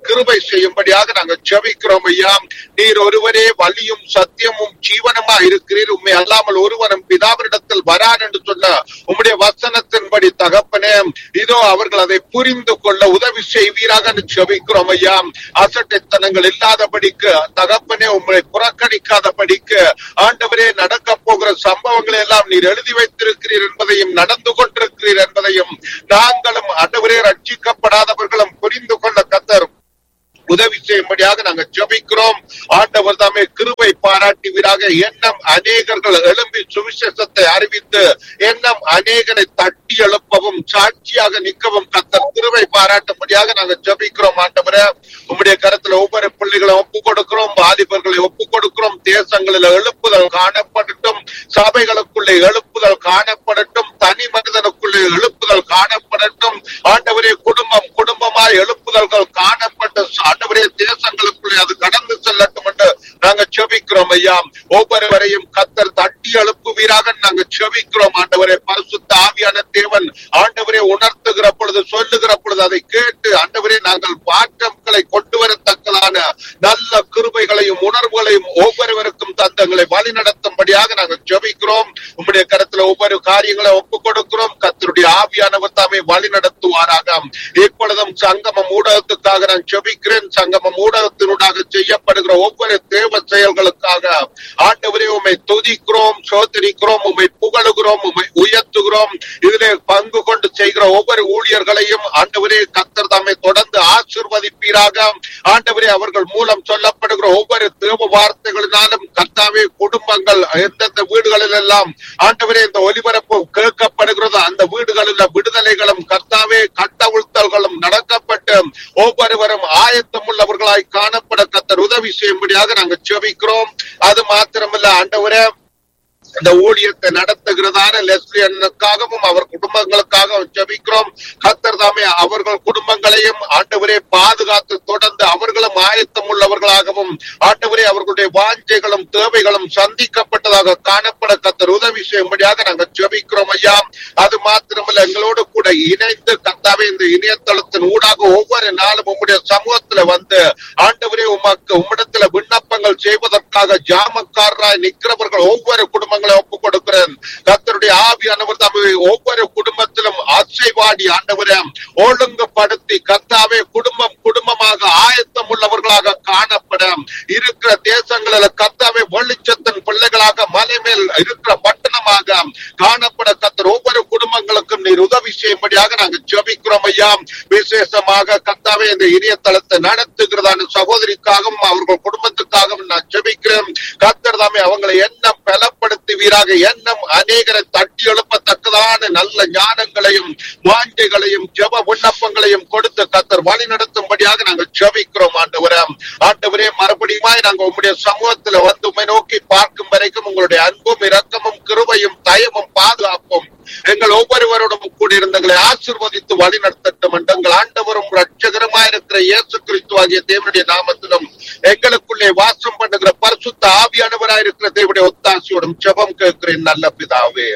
கிருபை செய்யும்படியாக நாங்கள் ஜெபிக்கிறோம் ஐயா நீர் ஒருவரே வழியும் சத்தியமும் ஜீவனமா இருக்கிறீர் உண்மை அல்லாமல் ஒருவரும் பிதாவினிடத்தில் வரான் என்று சொன்ன உம்முடைய வசனத்தின்படி தகப்பனே இதோ அவர்கள் அதை புரிந்து கொள்ள உதவி செய்வீராக என்று ஜெபிக்கிறோம் ஐயா அசட்டைத்தனங்கள் இல்லாதபடிக்கு தகப்பனே உம்மை புறக்கணிக்காதபடிக்கு ஆண்டவரே நடக்க போகிற சம்பவங்களை எல்லாம் நீர் எழுதி வைத்திருக்கிறீர் என்பதையும் நடந்து கொண்டிருக்கிறீர் என்பதையும் நாங்களும் ஆண்டவரே ரட்சிக்கப்படாதவர்களும் புரிந்து கொள்ள கத்தர் உதவி செய்யும்படியாக நாங்கள் ஜெபிக்கிறோம் ஆண்டவர் தாமே கிருபை பாராட்டுவீராக எண்ணம் அநேகர்கள் எழும்பி சுவிசேஷத்தை அறிவித்து எண்ணம் அநேகரை தட்டி எழுப்பவும் சாட்சியாக நிற்கவும் கத்தர் கிருபை பாராட்டும்படியாக நாங்கள் ஜெபிக்கிறோம் ஆண்டவரே உம்முடைய கருத்துல ஒவ்வொரு பிள்ளைகளை ஒப்பு கொடுக்கிறோம் வாலிபர்களை ஒப்பு கொடுக்கிறோம் தேசங்களில் எழுப்புதல் காணப்படட்டும் சபைகளுக்குள்ளே எழுப்புதல் காணப்படட்டும் தனி மனிதனுக்குள்ளே எழுப்புதல் காணப்படட்டும் ஆண்டவரே குடும்பம் குடும்பமாய் எழுப்புதல்கள் காணப்பட்டு ஆண்டவரே தேசங்களுக்குள்ளே அது கடந்து செல்லட்டும் என்று நாங்க செபிக்கிறோம் ஐயா ஒவ்வொருவரையும் கத்தர் தட்டி எழுப்புவீராக நாங்க செபிக்கிறோம் ஆண்டவரே பரிசுத்த ஆவியான தேவன் ஆண்டவரே உணர்த்துகிற பொழுது சொல்லுகிற பொழுது அதை கேட்டு ஆண்டவரே நாங்கள் மாற்றங்களை கொண்டு வரத்தக்கதான நல்ல கிருபைகளையும் உணர்வுகளையும் ஒவ்வொருவருக்கும் தந்தங்களை வழி நடத்தும்படியாக நாங்கள் ஜெபிக்கிறோம் உம்முடைய கருத்துல ஒவ்வொரு காரியங்களை ஒப்பு கொடுக்கிறோம் கத்தருடைய ஆவியானவர் தாமே வழி நடத்துவாராக இப்பொழுதும் சங்கமம் ஊடகத்துக்காக நான் ஜெபிக்கிறேன் சங்கமம் ஊடகத்தினூடாக செய்யப்படுகிற ஒவ்வொரு தேவ செயல்களுக்காக ஆண்டவரே உம்மை துதிக்கிறோம் சோதரிக்கிறோம் உம்மை புகழுகிறோம் உம்மை உயர்த்துகிறோம் இதிலே பங்கு கொண்டு செய்கிற ஒவ்வொரு ஊழியர்களையும் ஆண்டவரே கத்தர் தாமே தொடர்ந்து ஆசிர்வதிப்பீராக ஆண்டவரே அவர்கள் மூலம் சொல்லப்படுகிற ஒவ்வொரு தேவ வார்த்தைகளினாலும் கர்த்தாவே குடும்பங்கள் எந்தெந்த வீடுகளில் எல்லாம் ஆண்டவரே இந்த ஒலிபரப்பு கேட்கப்படுகிறதோ அந்த வீடுகளில் விடுதலைகளும் கர்த்தாவே கட்டவிழ்த்தல்களும் நடக்கப்பட்டு ஒவ்வொருவரும் ஆயத்தம் உள்ளவர்களாய் காணப்பட கத்தர் உதவி செய்யும்படியாக நாங்கள் செபிக்கிறோம் அது மாத்திரமல்ல ஆண்டவரே இந்த ஊழியத்தை நடத்துகிறதான லெஸ்லி அண்ணனுக்காகவும் அவர் குடும்பங்களுக்காகவும் ஜெபிக்கிறோம் கத்தர் தாமே அவர்கள் குடும்பங்களையும் ஆண்டவரே பாதுகாத்து தொடர்ந்து அவர்களும் ஆயத்தம் உள்ளவர்களாகவும் ஆண்டவரே அவர்களுடைய வாஞ்சைகளும் தேவைகளும் சந்திக்கப்பட்டதாக காணப்பட கத்தர் உதவி செய்யும்படியாக நாங்கள் ஜெபிக்கிறோம் ஐயா அது மாத்திரமல்ல எங்களோடு கூட இணைந்து கத்தாவே இந்த இணையதளத்தின் ஊடாக ஒவ்வொரு நாளும் உம்முடைய சமூகத்துல வந்து ஆண்டவரே உமக்கு உம்மிடத்துல விண்ணப்பங்கள் செய்வதற்காக ஜாமக்காரராய் நிற்கிறவர்கள் ஒவ்வொரு குடும்பங்களை ஒப்புக் கொடுக்கிறேன் கத்தருடைய ஆவியானவர் தம்மை ஒவ்வொரு குடும்பத்திலும் அசைவாடி ஆண்டவரே ஒழுங்குபடுத்தி கத்தாவே குடும்பம் குடும்பமாக ஆயத்தம் உள்ளவர்களாக காணப்பட இருக்கிற தேசங்களில் கத்தாவே வெளிச்சத்தின் பிள்ளைகளாக மலை மேல் இருக்கிற பட்டணமாக காணப்பட கத்தர் ஒவ்வொரு குடும்பங்களுக்கும் நீர் உதவி செய்யும்படியாக நாங்கள் ஜெபிக்கிறோம் ஐயா விசேஷமாக கத்தாவே இந்த இணையதளத்தை நடத்துகிறதான சகோதரிக்காகவும் அவர்கள் குடும்பத்துக்காகவும் நான் ஜெபிக்கிறேன் கத்தர் தாமே அவங்களை எண்ணம் பலப்படுத்துவீராக எண்ணம் அநேகரை தட்டி எழுப்பத்தக்கதான நல்ல ஞானங்களையும் வாஞ்சைகளையும் ஜெப விண்ணப்பங்களையும் கொடுத்து கத்தர் வழி நடத்தும்படியாக நாங்கள் ஜெபிக்கிறோம் ஆண்டவரே ஆண்டவரே மறுபடியுமாய் நாங்கள் உங்களுடைய சமூகத்துல வந்து உண்மை நோக்கி பார்க்கும் வரைக்கும் உங்களுடைய அன்பும் இரக்கமும் கிருபையும் தயமும் பாதுகாப்பும் எங்கள் ஒவ்வொருவரோடும் கூடியிருந்தங்களை ஆசிர்வதித்து வழி நடத்தட்டும் என்று எங்கள் ஆண்டவரும் ரட்சகரமாயிருக்கிற இயேசு கிறிஸ்து ஆகிய தேவனுடைய நாமத்திலும் எங்களுக்குள்ளே வாசம் பண்ணுகிற பரிசுத்த ஆவியானவராயிருக்கிற தேவனுடைய ஒத்தாசியோடும் ஜெபம் கேட்கிறேன் நல்ல பிதாவே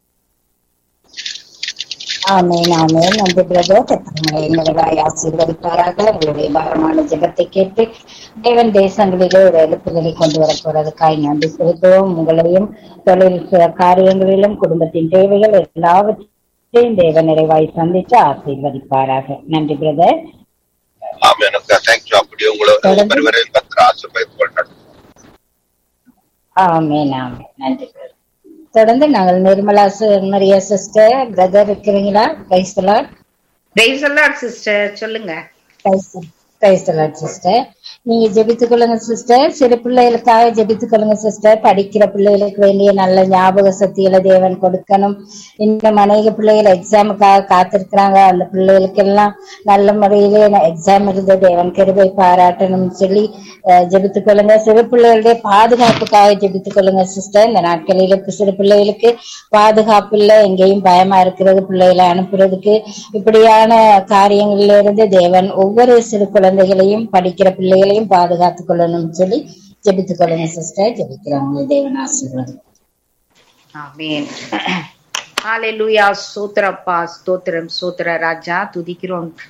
ஆமேன் ஆமேன் நன்றி பிரதர் கத்தங்களை நிறைவாய் ஆசீர்வதிப்பாராக உங்களுடைய பாரமான ஜெபத்தை கேட்டு தேவன் தேசங்களிலே ஒரு எழுப்புதலை கொண்டு வர போறதுக்காய் நன்றி செலுத்துவோம் உங்களையும் தொழில் காரியங்களிலும் குடும்பத்தின் தேவைகள் எல்லாவற்றையும் தேவன் நிறைவாய் சந்தித்து ஆசீர்வதிப்பாராக நன்றி பிரதர் ஆமென் தேங்க்யூ அப்படி உங்களை ஒவ்வொருவரையும் கத்தர் ஆசீர்வதித்து கொள்ளட்டும் ஆமேன் ஆமேன் நன்றி brother. தொடர்ந்து நாங்கள் நிர்மலா சி- மரியா சிஸ்டர் பிரதர் இருக்கிறீங்களா கிரைஸ்தலாட் பிரைஸ் சிஸ்டர் சொல்லுங்க கிரைஸ்தலாட் சிஸ்டர் நீங்க ஜெபித்துக் கொள்ளுங்க சிஸ்டர் சிறு பிள்ளைகளுக்காக ஜெபித்துக் கொள்ளுங்க சிஸ்டர் படிக்கிற பிள்ளைகளுக்கு வேண்டிய நல்ல ஞாபக சக்திகளை தேவன் கொடுக்கணும் இன்னும் அநேக பிள்ளைகள் எக்ஸாமுக்காக காத்திருக்கிறாங்க அந்த பிள்ளைகளுக்கு எல்லாம் நல்ல முறையிலே எக்ஸாம் இருந்து தேவன் கிருபை பாராட்டணும் சொல்லி அஹ், ஜெபித்துக் கொள்ளுங்க சிறு பிள்ளைகளுடைய பாதுகாப்புக்காக ஜெபித்துக் கொள்ளுங்க சிஸ்டர் இந்த நாட்களில் சிறு பிள்ளைகளுக்கு பாதுகாப்பு இல்லை எங்கேயும் பயமா இருக்கிறது பிள்ளைகளை அனுப்புறதுக்கு இப்படியான காரியங்களில இருந்து தேவன் ஒவ்வொரு சிறு குழந்தைகளையும் படிக்கிற பிள்ளைகளையும் பாதுகாத்துக் கொள்ளணும்னு சொல்லி ஜெபித்துக் கொள்ளுங்க சிஸ்டர் ஜெபிக்கிறவங்க தேவன் ஆசீர்வாதம் ஆமென் ஹalleluya ஸ்தோத்திரப்பா ஸ்தோத்திரம் ஸ்தோத்திர ராஜா துதிக்கிறோம்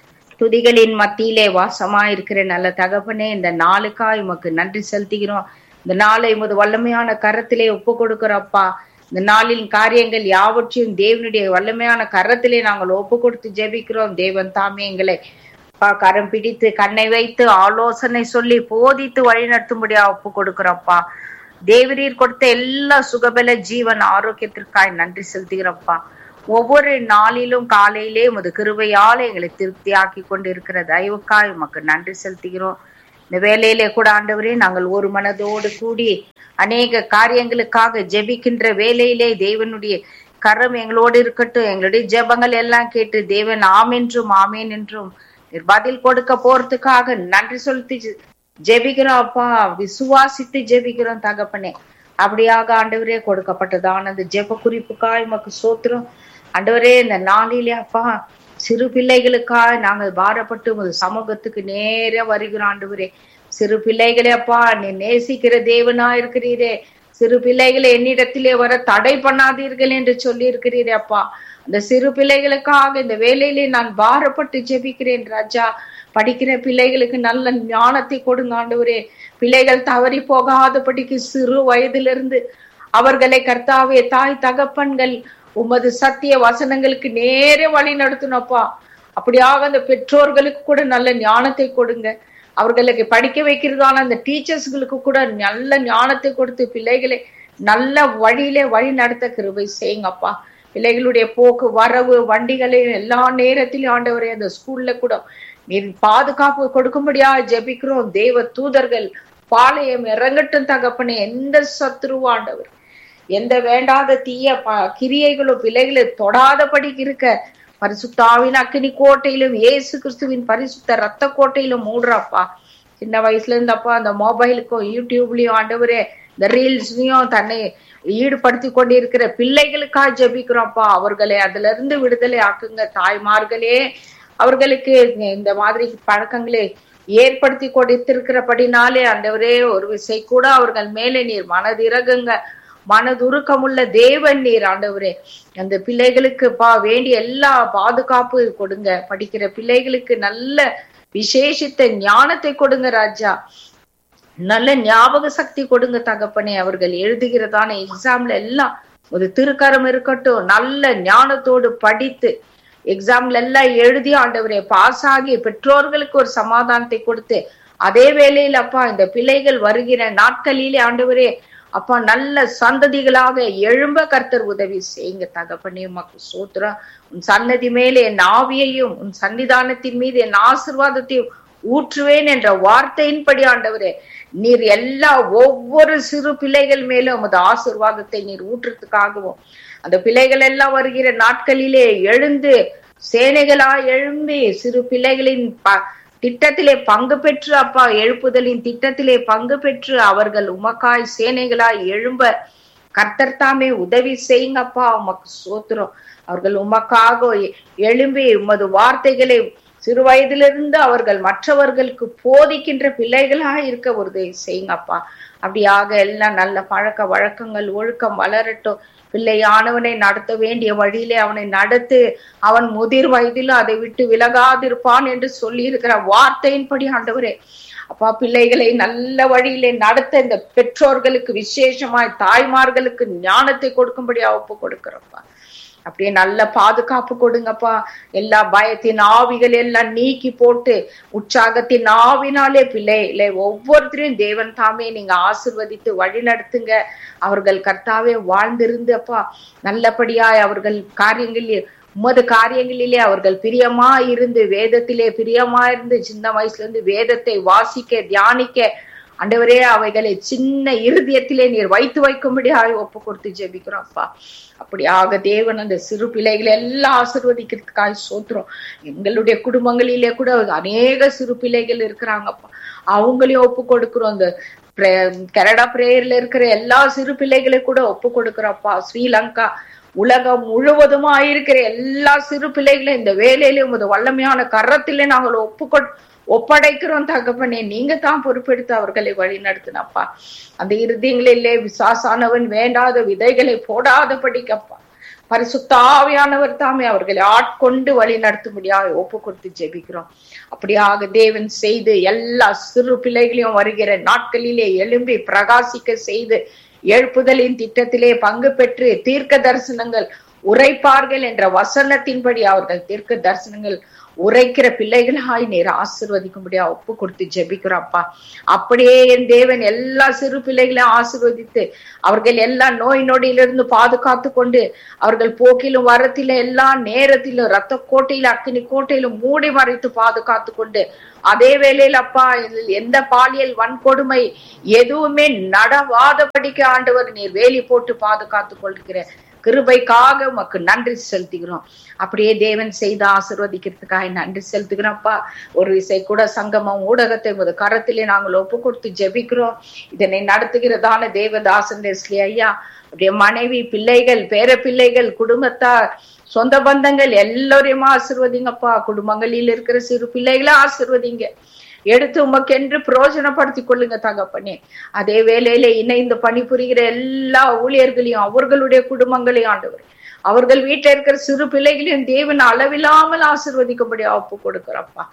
துதிகளின் மத்தியிலே வாசமா இருக்கிற நல்ல தகப்பனே இந்த நாளுக்காய் உமக்கு நன்றி செலுத்துகிறோம் இந்த நாளை உமது வல்லமையான கரத்திலே ஒப்பு கொடுக்கிறோம்ப்பா இந்த நாளின் காரியங்கள் யாவற்றையும் தேவனுடைய வல்லமையான கரத்திலே நாங்கள் ஒப்பு கொடுத்து ஜெபிக்கிறோம் தேவன் தாமே எங்களை அப்பா, கரம் பிடித்து கண்ணை வைத்து ஆலோசனை சொல்லி போதித்து வழிநடத்தும்படியா ஒப்பு கொடுக்கிறோம்ப்பா தேவரீர் கொடுத்த எல்லா சுகபல ஜீவன் ஆரோக்கியத்திற்காய் நன்றி செலுத்துகிறோம்ப்பா ஒவ்வொரு நாளிலும் காலையிலே உமது கிருபையால எங்களை திருப்தியாக்கி கொண்டு இருக்கிற தயவுக்காய் உமக்கு நன்றி செலுத்துகிறோம் இந்த வேலையிலே கூட ஆண்டவரே நாங்கள் ஒரு மனதோடு கூடி அநேக காரியங்களுக்காக ஜெபிக்கின்ற வேலையிலே தேவனுடைய கரம் எங்களோடு இருக்கட்டும் எங்களுடைய ஜெபங்கள் எல்லாம் கேட்டு தேவன் ஆமென்றும் ஆமேன் என்றும் நீர் பதில் கொடுக்க போறதுக்காக நன்றி செலுத்தி ஜெ- ஜெபிக்கிறோம் அப்பா விசுவாசித்து ஜெபிக்கிறோம் தகப்பனே அப்படியாக ஆண்டவரே கொடுக்கப்பட்டதான அந்த ஜெப குறிப்புக்காய் உமக்கு சோத்திரம் ஆண்டவரே இந்த நாளிலே அப்பா சிறு பிள்ளைகளுக்காக நாங்கள் பாரப்பட்டு உமது சமூகத்துக்கு நேரா வருகிறோம் ஆண்டவரே சிறு பிள்ளைகளே அப்பா நீ நேசிக்கிற தேவனா இருக்கிறீரே சிறு பிள்ளைகளை என்னிடத்திலே வர தடை பண்ணாதீர்கள் என்று சொல்லி இருக்கிறீரே அப்பா அந்த சிறு பிள்ளைகளுக்காக இந்த வேலையிலே நான் பாரப்பட்டு ஜெபிக்கிறேன் ராஜா படிக்கிற பிள்ளைகளுக்கு நல்ல ஞானத்தை கொடுங்க ஆண்டவரே பிள்ளைகள் தவறி போகாதபடிக்கு சிறு வயதிலிருந்து அவர்களை கர்த்தாவே தாய் தகப்பன்கள் உமது சத்திய வசனங்களுக்கு நேரே வழி நடத்தணும்ப்பா அப்படியாக அந்த பெற்றோர்களுக்கு கூட நல்ல ஞானத்தை கொடுங்க அவர்களுக்கு படிக்க வைக்கிறதான அந்த டீச்சர்ஸ்களுக்கு கூட நல்ல ஞானத்தை கொடுத்து பிள்ளைகளை நல்ல வழியிலே வழி நடத்த கிருபை செய்யுங்கப்பா பிள்ளைகளுடைய போக்கு வரவு வண்டிகளை எல்லா நேரத்திலும் ஆண்டவரே அந்த ஸ்கூல்ல கூட நீர் பாதுகாப்பு கொடுக்கும்படியா ஜெபிக்கிறோம் தேவ தூதர்கள் பாளையம் இறங்கட்டும் தகப்பனே எந்த சத்ருவும் ஆண்டவர் எந்த வேண்டாத தீய ப- கிரியைகளும் பிள்ளைகளை தொடாதபடி இருக்க பரிசுத்தாவின் அக்கினி கோட்டையிலும் இயேசு கிறிஸ்துவின் பரிசுத்த ரத்த கோட்டையிலும் மூடுறாப்பா சின்ன வயசுல இருந்தப்பா அந்த மொபைலுக்கும் யூடியூப்லயும் ஆண்டவரே இந்த ரீல்ஸ்லயும் தன்னை ஈடுபடுத்தி கொண்டிருக்கிற பிள்ளைகளுக்காக ஜெபிக்கிறோம்ப்பா அவர்களை அதுல இருந்து விடுதலை ஆக்குங்க தாய்மார்களே அவர்களுக்கு இந்த மாதிரி பழக்கங்களை ஏற்படுத்தி கொடுத்திருக்கிறபடினாலே ஆண்டவரே ஒரு விசை கூட அவர்கள் மேலே நீர் மனதிறகுங்க மனதுருக்கமுள்ள தேவன் நீர் ஆண்டவரே அந்த பிள்ளைகளுக்கு பா வேண்டிய எல்லா பாதுகாப்பு கொடுங்க படிக்கிற பிள்ளைகளுக்கு நல்ல விசேஷித்த ஞானத்தை கொடுங்க ராஜா நல்ல ஞாபக சக்தி கொடுங்க தகப்பனே அவர்கள் எழுதுகிறதான எக்ஸாம்ல எல்லாம் ஒரு திருக்கரம் இருக்கட்டும் நல்ல ஞானத்தோடு படித்து எக்ஸாம்ல எல்லாம் எழுதி ஆண்டவரே பாஸ் ஆகி பெற்றோர்களுக்கு ஒரு சமாதானத்தை கொடுத்து அதே வேளையில் அப்பா இந்த பிள்ளைகள் வருகிற நாட்களிலே ஆண்டவரே அப்பா நல்ல சந்ததிகளாக எழும்ப கர்த்தர் உதவி செய்யுங்க தகப்பனே உமக்கு சோத்திரம் உன் சன்னதி மேலே என் ஆவியையும் உன் சன்னிதானத்தின் மீது என் ஆசிர்வாதத்தையும் ஊற்றுவேன் என்ற வார்த்தையின்படி ஆண்டவரே நீர் எல்லா ஒவ்வொரு சிறு பிள்ளைகள் மேலும் உமது ஆசிர்வாதத்தை நீர் ஊற்றுறதுக்காகவும் அந்த பிள்ளைகள் எல்லாம் வருகிற நாட்களிலே எழுந்து சேனைகளா எழும்பி சிறு பிள்ளைகளின் ப- திட்டத்திலே பங்கு பெற்று அப்பா எழுப்புதலின் திட்டத்திலே பங்கு பெற்று அவர்கள் உமக்காய் சேனைகளாய் எழும்ப கர்த்தர் தாமே உதவி செய்யுங்கப்பா உமக்கு சோத்திரம் அவர்கள் உமக்காக எ- எழும்பி உமது வார்த்தைகளை சிறு வயதிலிருந்து அவர்கள் மற்றவர்களுக்கு போதிக்கின்ற பிள்ளைகளா இருக்க ஒரு உதவி செய்யுங்கப்பா அப்படியாக எல்லாம் நல்ல பழக்க வழக்கங்கள் ஒழுக்கம் வளரட்டும் பிள்ளையானவனை நடத்த வேண்டிய வழியிலே அவனை நடத்து அவன் முதிர் வயதிலும் அதை விட்டு விலகாதிருப்பான் என்று சொல்லி இருக்கிற வார்த்தையின்படி ஆண்டவரே அப்பா பிள்ளைகளை நல்ல வழியிலே நடத்த இந்த பெற்றோர்களுக்கு விசேஷமாய் தாய்மார்களுக்கு ஞானத்தை கொடுக்கும்படியா ஒப்பு கொடுக்கிறப்பா அப்படியே நல்ல பாதுகாப்பு கொடுங்கப்பா எல்லா பயத்தின் ஆவிகள் எல்லாம் நீக்கி போட்டு உற்சாகத்தின் ஆவினாலே பிள்ளைகளை ஒவ்வொருத்தரையும் தேவன் தாமே நீங்க ஆசிர்வதித்து வழி நடத்துங்க அவர்கள் கர்த்தாவே வாழ்ந்திருந்து அப்பா நல்லபடியாய் அவர்கள் காரியங்களில் உமது காரியங்களிலே அவர்கள் பிரியமா இருந்து வேதத்திலே பிரியமா இருந்து சின்ன வயசுல இருந்து வேதத்தை வாசிக்க தியானிக்க ஆண்டவரே அவைகளை சின்ன இருதயத்திலே நீர் வைத்து வைக்கும்படியாக ஒப்பு கொடுத்து ஜெபிக்கிறோம் அப்பா அப்படியாக தேவன் அந்த சிறு பிள்ளைகளை எல்லாம் ஆசிர்வதிக்கிறதுக்காக சோத்துறோம் எங்களுடைய குடும்பங்களிலே கூட அநேக சிறு பிள்ளைகள் இருக்கிறாங்கப்பா அவங்களையும் ஒப்பு கொடுக்கிறோம் இந்த கனடா பிரேயர்ல இருக்கிற எல்லா சிறு பிள்ளைகளை கூட ஒப்பு கொடுக்கிறோம்ப்பா ஸ்ரீலங்கா உலகம் முழுவதுமா இருக்கிற எல்லா சிறு பிள்ளைகளும் இந்த வேலையில உமது வல்லமையான கரத்திலே நாங்கள் ஒப்பு ஒப்படைக்கிறோம் தகப்பனே நீங்க தான் பொறுப்பெடுத்து அவர்களை வழி நடத்தினப்பா அந்த இருதயங்களிலே விசாசானவன் வேண்டாத விதைகளை போடாத படிக்கப்பா பரிசுத்தாவியானவர் தாமே அவர்களை ஆட்கொண்டு வழி நடத்தும்படியாக ஒப்பு கொடுத்து ஜெபிக்கிறோம் அப்படியாக தேவன் செய்து எல்லா சிறு பிள்ளைகளையும் வருகிற நாட்களிலே எழும்பி பிரகாசிக்க செய்து எழுப்புதலின் திட்டத்திலே பங்கு பெற்று தீர்க்க தரிசனங்கள் உரைப்பார்கள் என்ற வசனத்தின்படி அவர்கள் தீர்க்க தரிசனங்கள் உரைக்கிற பிள்ளைகளாய் நீர் ஆசிர்வதிக்கும்படியா ஒப்பு கொடுத்து ஜெபிக்கிறோம்ப்பா அப்படியே என் தேவன் எல்லா சிறு பிள்ளைகளையும் ஆசிர்வதித்து அவர்கள் எல்லா நோய் நொடியிலிருந்து பாதுகாத்து கொண்டு அவர்கள் போக்கிலும் வரத்திலும் எல்லா நேரத்திலும் ரத்த கோட்டையில அக்கினி கோட்டையிலும் மூடி மறைத்து பாதுகாத்து கொண்டு அதே வேளையில் அப்பா இதில் எந்த பாலியல் வன்கொடுமை எதுவுமே நடவாதபடிக்கு ஆண்டவர் நீர் வேலி போட்டு பாதுகாத்து கொள்கிற கிருபைக்காக உமக்கு நன்றி செலுத்துகிறோம் அப்படியே தேவன் செய்து ஆசிர்வதிக்கிறதுக்காக நன்றி செலுத்துகிறோம்ப்பா ஒரு இசை கூட சங்கமம் ஊடகத்தை உமது கரத்திலே நாங்கள் ஒப்பு கொடுத்து ஜெபிக்கிறோம் இதனை நடத்துகிறதான தேவதாசன் லெஸ்லி ஐயா அப்படியே மனைவி பிள்ளைகள் பேர பிள்ளைகள் குடும்பத்தார் சொந்த பந்தங்கள் எல்லோரையும் ஆசிர்வதிங்கப்பா குடும்பங்களில் இருக்கிற சிறு பிள்ளைகளை ஆசிர்வதிங்க எடுத்து உமக்கென்று பிரயோஜனப்படுத்திக் கொள்ளுங்க தகப்பனே அதே வேளையில இணைந்து பணிபுரிகிற எல்லா ஊழியர்களையும் அவர்களுடைய குடும்பங்களையும் ஆண்டவர் அவர்கள் வீட்டுல இருக்கிற சிறு பிள்ளைகளையும் தேவன் அளவில்லாமல் ஆசிர்வதிக்கும்படி ஒப்பு கொடுக்கிறப்பா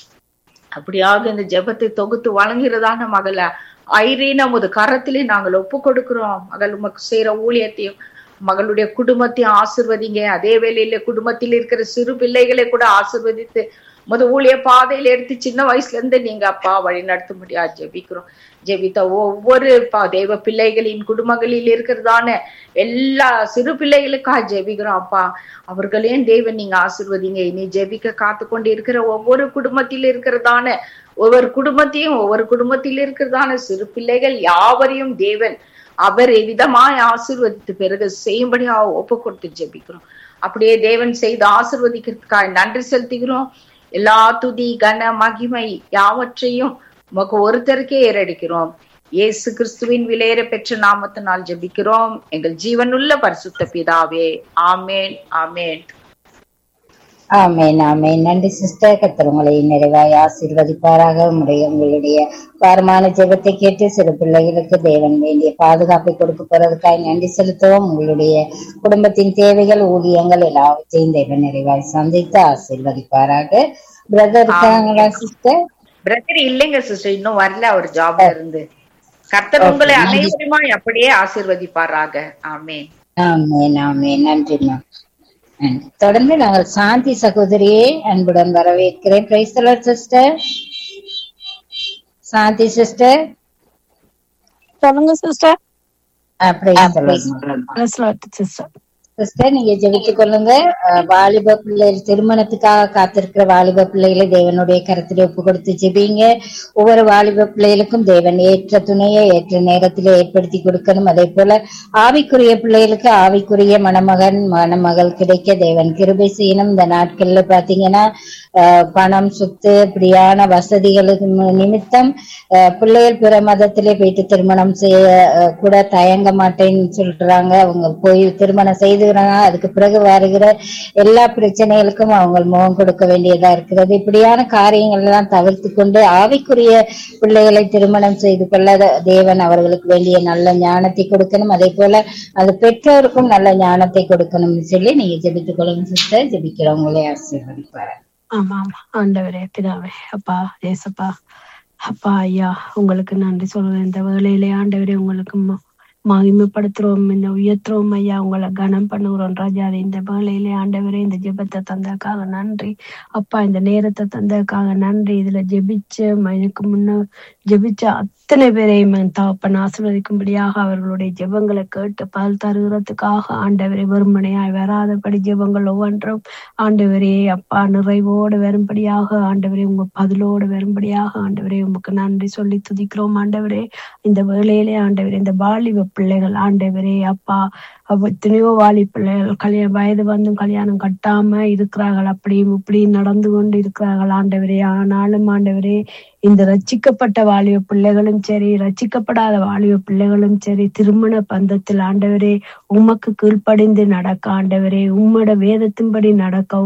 அப்படியாக இந்த ஜெபத்தை தொகுத்து வழங்குகிறதான மகள ஐரீன முது கரத்திலே நாங்கள் ஒப்பு கொடுக்கிறோம் மகள் உமக்கு செய்யற ஊழியத்தையும் மகளுடைய குடும்பத்தையும் ஆசிர்வதிங்க அதே வேளையில குடும்பத்தில் இருக்கிற சிறு பிள்ளைகளை கூட ஆசிர்வதித்து முத ஊழிய பாதையில எடுத்து சின்ன வயசுல இருந்து நீங்க அப்பா வழி நடத்த முடியாது ஜெபிக்கிறோம் ஜெபித்த ஒவ்வொரு பா தெய்வ பிள்ளைகளின் குடும்பங்களில் இருக்கிறதான எல்லா சிறு பிள்ளைகளுக்காக ஜெபிக்கிறோம் அப்பா அவர்களையும் தேவன் நீங்க ஆசிர்வதிங்க இனி ஜெபிக்க காத்து கொண்டு இருக்கிற ஒவ்வொரு குடும்பத்தில் இருக்கிறதான ஒவ்வொரு குடும்பத்தையும் ஒவ்வொரு குடும்பத்தில் இருக்கிறதான சிறு பிள்ளைகள் யாவரையும் தேவன் அவர் எவ்விதமாய் ஆசிர்வதித்து பிறகு செய்யும்படியாக ஒப்பு கொடுத்து ஜெபிக்கிறோம் அப்படியே தேவன் செய்து ஆசிர்வதிக்கிறதுக்காக நன்றி செலுத்துகிறோம் எல்லா துதி கன மகிமை யாவற்றையும் உமக்கு ஒருத்தருக்கே ஏறடிக்கிறோம் இயேசு கிறிஸ்துவின் விலையேற பெற்ற நாமத்தினால் ஜெபிக்கிறோம் எங்கள் ஜீவனுள்ள பரிசுத்த பிதாவே ஆமேன் ஆமேன் ஆமேன் ஆமேன் நன்றி சிஸ்டர் கத்தர் உங்களை நிறைவாய் ஆசீர்வதிப்பாராக உங்களுடைய உங்களுடைய பாரமான ஜெபத்தை கேட்டு சிறு பிள்ளைகளுக்கு தேவன் வேண்டிய பாதுகாப்பை கொடுக்க போறதுக்காக நன்றி செலுத்துவோம் உங்களுடைய குடும்பத்தின் தேவைகள் ஊதியங்கள் எல்லாவற்றையும் தேவன் நிறைவாய் சந்தித்து ஆசீர்வதிப்பாராக பிரதர் இருக்காங்களா சிஸ்டர் பிரதர் இல்லைங்க சிஸ்டர் இன்னும் வரல அவர் ஜாப்ல இருந்து கர்த்தர் உங்களை அனைவருமா அப்படியே ஆசீர்வதிப்பாராக ஆமேன் ஆமேன் ஆமேன் நன்றி மேம் நன்றி. தொடர்ந்து நாங்கள் சாந்தி சகோதரியை அன்புடன் வரவேற்கிறேன் பிரைஸ் சிஸ்டர் சாந்தி சிஸ்டர் சொல்லுங்க சிஸ்டர் பிரைஸ் சிஸ்டர் சிஸ்டர் நீங்க ஜெபித்துக் கொள்ளுங்க அஹ், வாலிப பிள்ளைகள் திருமணத்துக்காக காத்திருக்கிற வாலிப பிள்ளைகளை தேவனுடைய கருத்தில் ஒப்பு கொடுத்து ஜெபிங்க ஒவ்வொரு வாலிப பிள்ளைகளுக்கும் தேவன் ஏற்ற துணையை ஏற்ற நேரத்தில் ஏற்படுத்தி கொடுக்கணும் அதே போல ஆவிக்குரிய பிள்ளைகளுக்கு ஆவிக்குரிய மணமகன் மணமகள் கிடைக்க தேவன் கிருபை செய்யணும் இந்த நாட்கள்ல பாத்தீங்கன்னா அஹ், பணம் சொத்து இப்படியான வசதிகளுக்கு மு- நிமித்தம் அஹ், பிள்ளைகள் பிற மதத்திலே போயிட்டு திருமணம் செய்ய அஹ், கூட தயங்க மாட்டேன்னு சொல்றாங்க அவங்க போய் திருமணம் செய்துக்கிறாங்க அதுக்கு பிறகு வருகிற எல்லா பிரச்சனைகளுக்கும் அவங்க முகம் கொடுக்க வேண்டியதா இருக்கிறது இப்படியான காரியங்கள் எல்லாம் தவிர்த்து கொண்டு ஆவிக்குரிய பிள்ளைகளை திருமணம் செய்து கொள்ள த- தேவன் அவர்களுக்கு வேண்டிய நல்ல ஞானத்தை கொடுக்கணும் அதே போல அது பெற்றோருக்கும் நல்ல ஞானத்தை கொடுக்கணும்னு சொல்லி நீங்க ஜெபித்துக் கொள்ளுங்க சிஸ்டர் ஜெபிக்கிறவங்களே ஆசீர்வதிப்பாரு ஆமா ஆமா ஆண்டவரே பிதாவே அப்பா ஏசப்பா அப்பா ஐயா உங்களுக்கு நன்றி சொல்லுவேன் இந்த வேலையிலே ஆண்டவரே உங்களுக்கு ம- மகிமைப்படுத்துறோம் இந்த உயர்த்துறோம் ஐயா உங்களை கனம் பண்ணுகிறோம் ராஜா இந்த வேலையிலே ஆண்டவரே இந்த ஜெபத்தை தந்ததுக்காக நன்றி அப்பா இந்த நேரத்தை தந்ததுக்காக நன்றி இதுல ஜெபிச்ச எனக்கு முன்ன ஜெபிச்ச அத்தனை பேரையும் என் தகப்பன் ஆசீர்வதிக்கும்படியாக அவர்களுடைய ஜெபங்களை கேட்டு பல் தருகிறதுக்காக ஆண்டவரை வெறுமனையாய் வராதபடி ஜெபங்கள் ஒவ்வொன்றும் ஆண்டவரே அப்பா நிறைவோடு வரும்படியாக ஆண்டவரே உங்க பதிலோடு வரும்படியாக ஆண்டவரே உமக்கு நன்றி சொல்லி துதிக்கிறோம் ஆண்டவரே இந்த வேளையிலே ஆண்டவரே இந்த வாலிப பிள்ளைகள் ஆண்டவரே அப்பா அவ எத்தனையோ வாலி பிள்ளைகள் கல்யாண வயது வந்தும் கல்யாணம் கட்டாம இருக்கிறார்கள் அப்படியும் இப்படியும் நடந்து கொண்டு இருக்கிறார்கள் ஆண்டவரே ஆனாலும் ஆண்டவரே இந்த ரட்சிக்கப்பட்ட வாலிப பிள்ளைகளும் சரி ரட்சிக்கப்படாத வாலிப பிள்ளைகளும் சரி திருமண பந்தத்தில் ஆண்டவரே உமக்கு கீழ்ப்படிந்து நடக்க ஆண்டவரே உம்மோட வேதத்தின்படி நடக்கவும்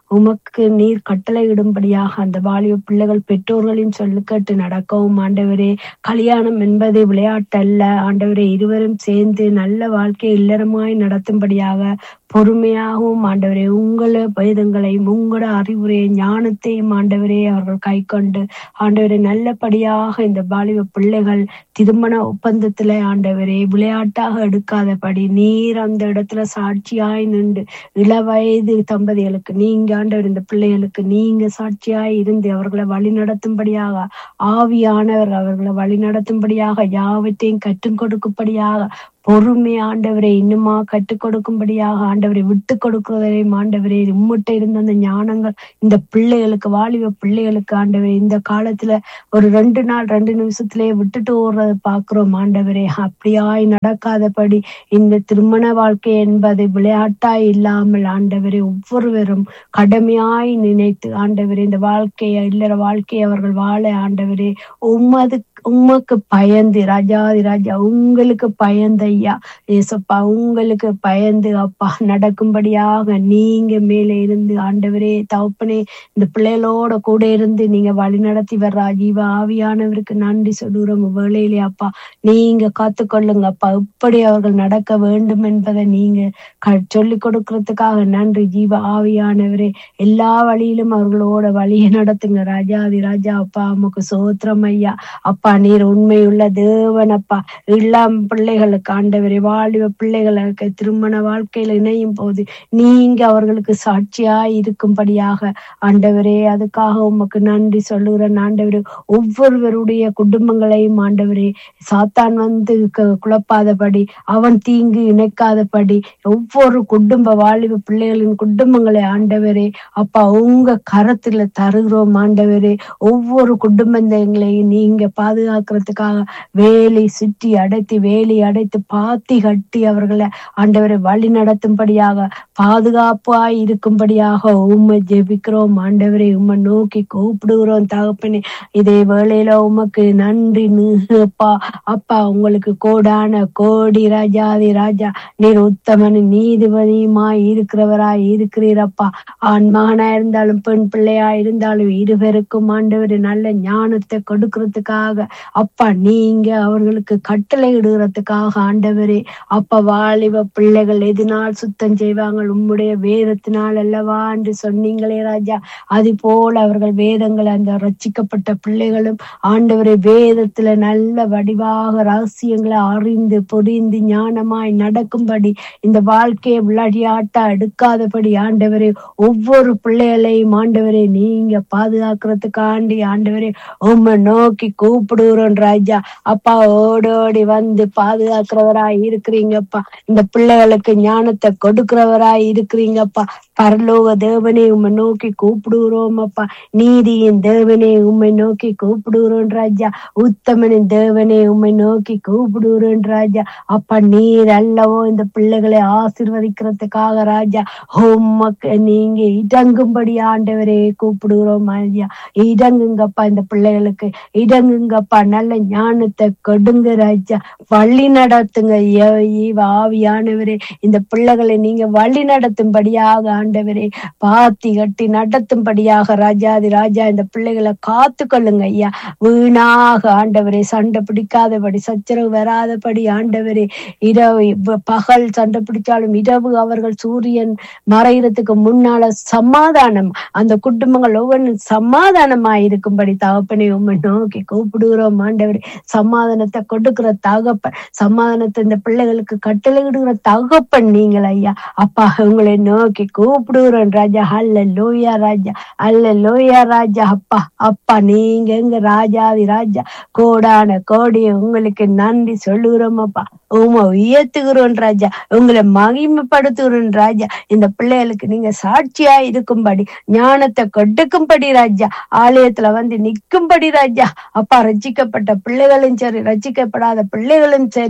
உமக்கு நீர் கட்டளையிடும்படியாக அந்த வாலிப பிள்ளைகள் பெற்றோர்களின் சொல்லு கேட்டு நடக்கவும் ஆண்டவரே கல்யாணம் என்பது விளையாட்டல்ல ஆண்டவரே இருவரும் சேர்ந்து நல்ல வாழ்க்கை இல்லறமாய் நடத்தும்படியாக பொறுமையாகவும் ஆண்டவரே உங்கள வேதங்களையும் உங்களோட அறிவுரை ஞானத்தையும் ஆண்டவரே அவர்கள் கை கொண்டு ஆண்டவரே நல்லபடியாக இந்த பாலிவ பிள்ளைகள் திருமண ஒப்பந்தத்துல ஆண்டவரே விளையாட்டாக எடுக்காதபடி நீர் அந்த இடத்துல சாட்சியாய் நின்று இளவயது தம்பதிகளுக்கு நீங்க ஆண்டவர் இந்த பிள்ளைகளுக்கு நீங்க சாட்சியாய் இருந்து அவர்களை வழி நடத்தும்படியாக ஆவியானவர் அவர்களை வழி நடத்தும்படியாக யாவற்றையும் கற்றுக் கொடுக்கும்படியாக பொறுமை ஆண்டவரை இன்னுமா கற்றுக் கொடுக்கும்படியாக ஆண்டவரை விட்டு கொடுக்கிறதையும் ஆண்டவரே உம்மிட்ட இருந்த அந்த ஞானங்கள் இந்த பிள்ளைகளுக்கு வாலிப பிள்ளைகளுக்கு ஆண்டவரே இந்த காலத்துல ஒரு ரெண்டு நாள் ரெண்டு நிமிஷத்திலேயே விட்டுட்டு ஓடுறத பாக்குறோம் ஆண்டவரே அப்படியாய் நடக்காதபடி இந்த திருமண வாழ்க்கை என்பது விளையாட்டாய் இல்லாமல் ஆண்டவரே ஒவ்வொருவரும் கடமையாய் நினைத்து ஆண்டவரே இந்த வாழ்க்கையை இல்லற வாழ்க்கையை அவர்கள் வாழ ஆண்டவரே உம்மது உமக்கு பயந்து ராஜாதி ராஜா உங்களுக்கு பயந்து ஐயா ஏசப்பா உங்களுக்கு பயந்து அப்பா நடக்கும்படியாக நீங்க மேலே இருந்து ஆண்டவரே தகப்பனே இந்த பிள்ளைகளோட கூட இருந்து நீங்க வழி நடத்தி வர்ற ஜீவ ஆவியானவருக்கு நன்றி சொல்லுறோம் வேளையிலே அப்பா நீங்க காத்துக்கொள்ளுங்க அப்பா எப்படி அவர்கள் நடக்க வேண்டும் என்பதை நீங்க க- சொல்லிக் கொடுக்கறதுக்காக நன்றி ஜீவ ஆவியானவரே எல்லா வழியிலும் அவர்களோட வழியை நடத்துங்க ராஜாதி ராஜா அப்பா உமக்கு சோத்திரம் ஐயா அப்பா நீர் உண்மையுள்ள தேவன் அப்பா இளம் பிள்ளைகளுக்கு ஆண்டவரே வாலிப பிள்ளைகளுக்கு திருமண வாழ்க்கையில இணையும் போது நீங்க அவர்களுக்கு சாட்சியாய் இருக்கும்படியாக ஆண்டவரே அதுக்காக உமக்கு நன்றி சொல்லுகிறேன் ஆண்டவரே ஒவ்வொருவருடைய குடும்பங்களையும் ஆண்டவரே சாத்தான் வந்து க- குழப்பாதபடி அவன் தீங்கு இணைக்காதபடி ஒவ்வொரு குடும்ப வாலிப பிள்ளைகளின் குடும்பங்களை ஆண்டவரே அப்பா உங்க கரத்துல தருகிறோம் ஆண்டவரே ஒவ்வொரு குடும்பங்களையும் நீங்க பாதுகாக்கிறதுக்காக வேலி சுற்றி அடைத்து வேலி அடைத்து பாத்தி கட்டி அவர்களை ஆண்டவரை வழி நடத்தும்படியாக பாதுகாப்பாய் இருக்கும்படியாக உம்மை ஜெபிக்கிறோம் ஆண்டவரை உம்மை நோக்கி கூப்பிடுகிறோம் தகப்பனே இதே வேளையில உமக்கு நன்றி அப்பா அப்பா உங்களுக்கு கோடான கோடி ராஜாதி ராஜா நீர் உத்தமன் நீதிபதியுமாய் இருக்கிறவராய் இருக்கிறீரப்பா ஆண் மகனா இருந்தாலும் பெண் பிள்ளையா இருந்தாலும் இருவருக்கும் ஆண்டவர் நல்ல ஞானத்தை கொடுக்கறதுக்காக அப்பா நீங்க அவர்களுக்கு கட்டளை இடுகிறதுக்காக ஆண்டவரே அப்பா வாலிப பிள்ளைகள் எதினால் சுத்தம் செய்வாங்க உம்முடைய வேதத்தினால் அல்லவா என்று சொன்னீங்களே ராஜா அது போல அவர்கள் வேதங்களை அந்த ரட்சிக்கப்பட்ட பிள்ளைகளும் ஆண்டவரை வேதத்துல நல்ல வடிவாக ரகசியங்களை அறிந்து புரிந்து ஞானமாய் நடக்கும்படி இந்த வாழ்க்கையை விளையாட்டா எடுக்காதபடி ஆண்டவரே ஒவ்வொரு பிள்ளைகளையும் ஆண்டவரே நீங்க பாதுகாக்கிறதுக்காண்டி ஆண்டவரே உம்மை நோக்கி கூப்பிடுகிறோம் ராஜா அப்பா ஓடோடி வந்து பாதுகாக்கிறவராய் இருக்கிறீங்கப்பா இந்த பிள்ளைகளுக்கு ஞானத்தை கொடுக்கிறவராய் இருக்கிறீங்கப்பா பரலோக தேவனே உம்மை நோக்கி கூப்பிடுகிறோம் அப்பா நீதியின் தேவனே உம்மை நோக்கி கூப்பிடுகிறோம் ராஜா உத்தமனின் தேவனே உம்மை நோக்கி கூப்பிடுகிறோம் ராஜா அப்பா நீர் அல்லவோ இந்த பிள்ளைகளை ஆசீர்வதிக்கிறதுக்காக ராஜா உமக்கு நீங்க இடங்கும்படி ஆண்டவரே கூப்பிடுகிறோம் ஐயா இடங்குங்கப்பா இந்த பிள்ளைகளுக்கு இடங்குங்கப்பா நல்ல ஞானத்தை கொடுங்க ராஜா வழி நடத்துங்க ஐயா, ஈவ ஆவியானவரே இந்த பிள்ளைகளை நீங்க வழி நடத்தும்படியாக ஆண்டவரே பாத்தி கட்டி நடத்தும்படியாக ராஜாதி ராஜா இந்த பிள்ளைகளை காத்து கொள்ளுங்க ஐயா வீணாக ஆண்டவரே சண்டை பிடிக்காதபடி சச்சரவு வராதபடி ஆண்டவரே இரவு இப்ப பகல் சண்டை பிடிச்சாலும் இரவு அவர்கள் சூரியன் மறைகிறதுக்கு முன்னால சமாதானம் அந்த குடும்பங்கள் ஒவ்வொன்றும் சமாதானமா இருக்கும்படி தகப்பனை உம்மை நோக்கி கூப்பிடுகிறோம் ஆண்டவரே சமாதானத்தை கொடுக்கிற தகப்பன் சமாதானத்தை இந்த பிள்ளைகளுக்கு கட்டளையிடுகிற தகப்பன் நீங்கள் ஐயா அப்பா உங்களை நோக்கி கூப்பிடுகிறோம் ராஜா அல்ல லோயா ராஜா அல்ல லோயா ராஜா அப்பா அப்பா நீங்க எங்க ராஜாதி ராஜா கோடான கோடி உங்களுக்கு நன்றி சொல்லுகிறோம் அப்பா உமை உயர்த்துகிறோம் ராஜா உங்களை மகிமைப்படுத்துகிறோம் ராஜா இந்த பிள்ளைகளுக்கு நீங்க சாட்சியா இருக்கும்படி ஞானத்தை கொடுக்கும்படி ராஜா ஆலயத்துல வந்து நிக்கும்படி ராஜா அப்பா ரட்சிக்கப்பட்ட பிள்ளைகளும் சரி ரட்சிக்கப்படாத பிள்ளைகளும் சரி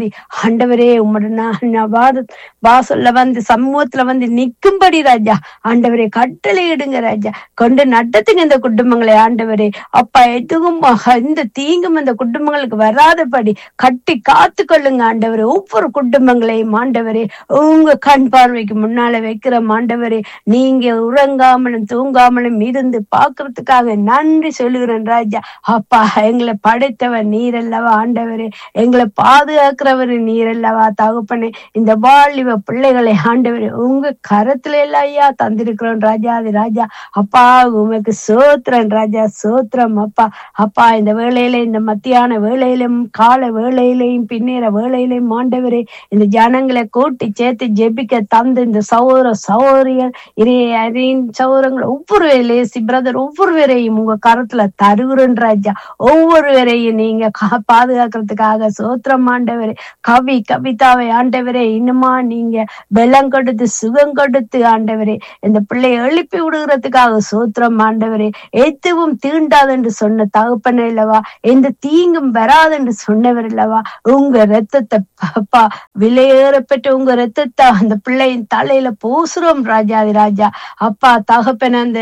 ஆண்டவரே உம்மோட நா- நா- வாத- வாசல்ல வந்து சமூகத்துல வந்து நிக்கும்படி ராஜா ஆண்டவரே கட்டளை இடுங்க ராஜா கொண்டு நடத்துங்க இந்த குடும்பங்களை ஆண்டவரே அப்பா எதுவும் மக- இந்த தீங்கும் இந்த குடும்பங்களுக்கு வராதபடி கட்டி காத்து கொள்ளுங்க ஆண்டவரே ஒவ்வொரு குடும்பங்களையும் ஆண்டவரே உங்க கண் பார்வைக்கு முன்னால வைக்கிற ஆண்டவரே நீங்க உறங்காமலும் தூங்காமலும் இருந்து பாக்குறதுக்காக நன்றி சொல்லுகிறேன் ராஜா அப்பா எங்களை படைத்தவர் நீர் அல்லவா ஆண்டவரே எங்களை பாதுகாக்கிறவர் நீர் அல்லவா தகப்பனே இந்த வாலிப பிள்ளைகளை ஆண்டவரே உங்க கரத்துல எல்லாம் ஐயா தந்திருக்கிறோம் ராஜாதி ராஜா அப்பா உமக்கு சோத்திரன் ராஜா சோத்திரம் அப்பா அப்பா இந்த வேளையில இந்த மத்தியான வேளையிலும் கால வேளையிலையும் பின்னேற வேளையிலையும் ஆண்டவரே இந்த ஜனங்களை கூட்டி சேர்த்து ஜெபிக்க தந்து இந்த சகோதர சகோதரிகள் இறையின் சகோதரங்கள் ஒவ்வொரு லேசி பிரதர் ஒவ்வொருவரையும் உங்க கரத்துல தருகிறேன் ராஜா ஒவ்வொருவரையும் நீங்க கா- பாதுகாக்கிறதுக்காக சோத்திரம் ஆண்டவரே கவி கவிதாவை ஆண்டவரே இன்னுமா நீங்க வெள்ளம் கொடுத்து சுகம் கொடுத்து ஆண்டவரே இந்த பிள்ளையை எழுப்பி விடுகிறதுக்காக சோத்திரம் ஆண்டவரே எதுவும் தீண்டாது என்று சொன்ன தகப்பன இல்லவா எந்த தீங்கும் வராது என்று சொன்னவர் அல்லவா உங்க ரத்தத்தை அப்பா விலையேறப்பட்ட உங்க ரத்தத்தை அந்த பிள்ளையின் தலையில பூசுறோம் ராஜாதி ராஜா அப்பா தகப்பன அந்த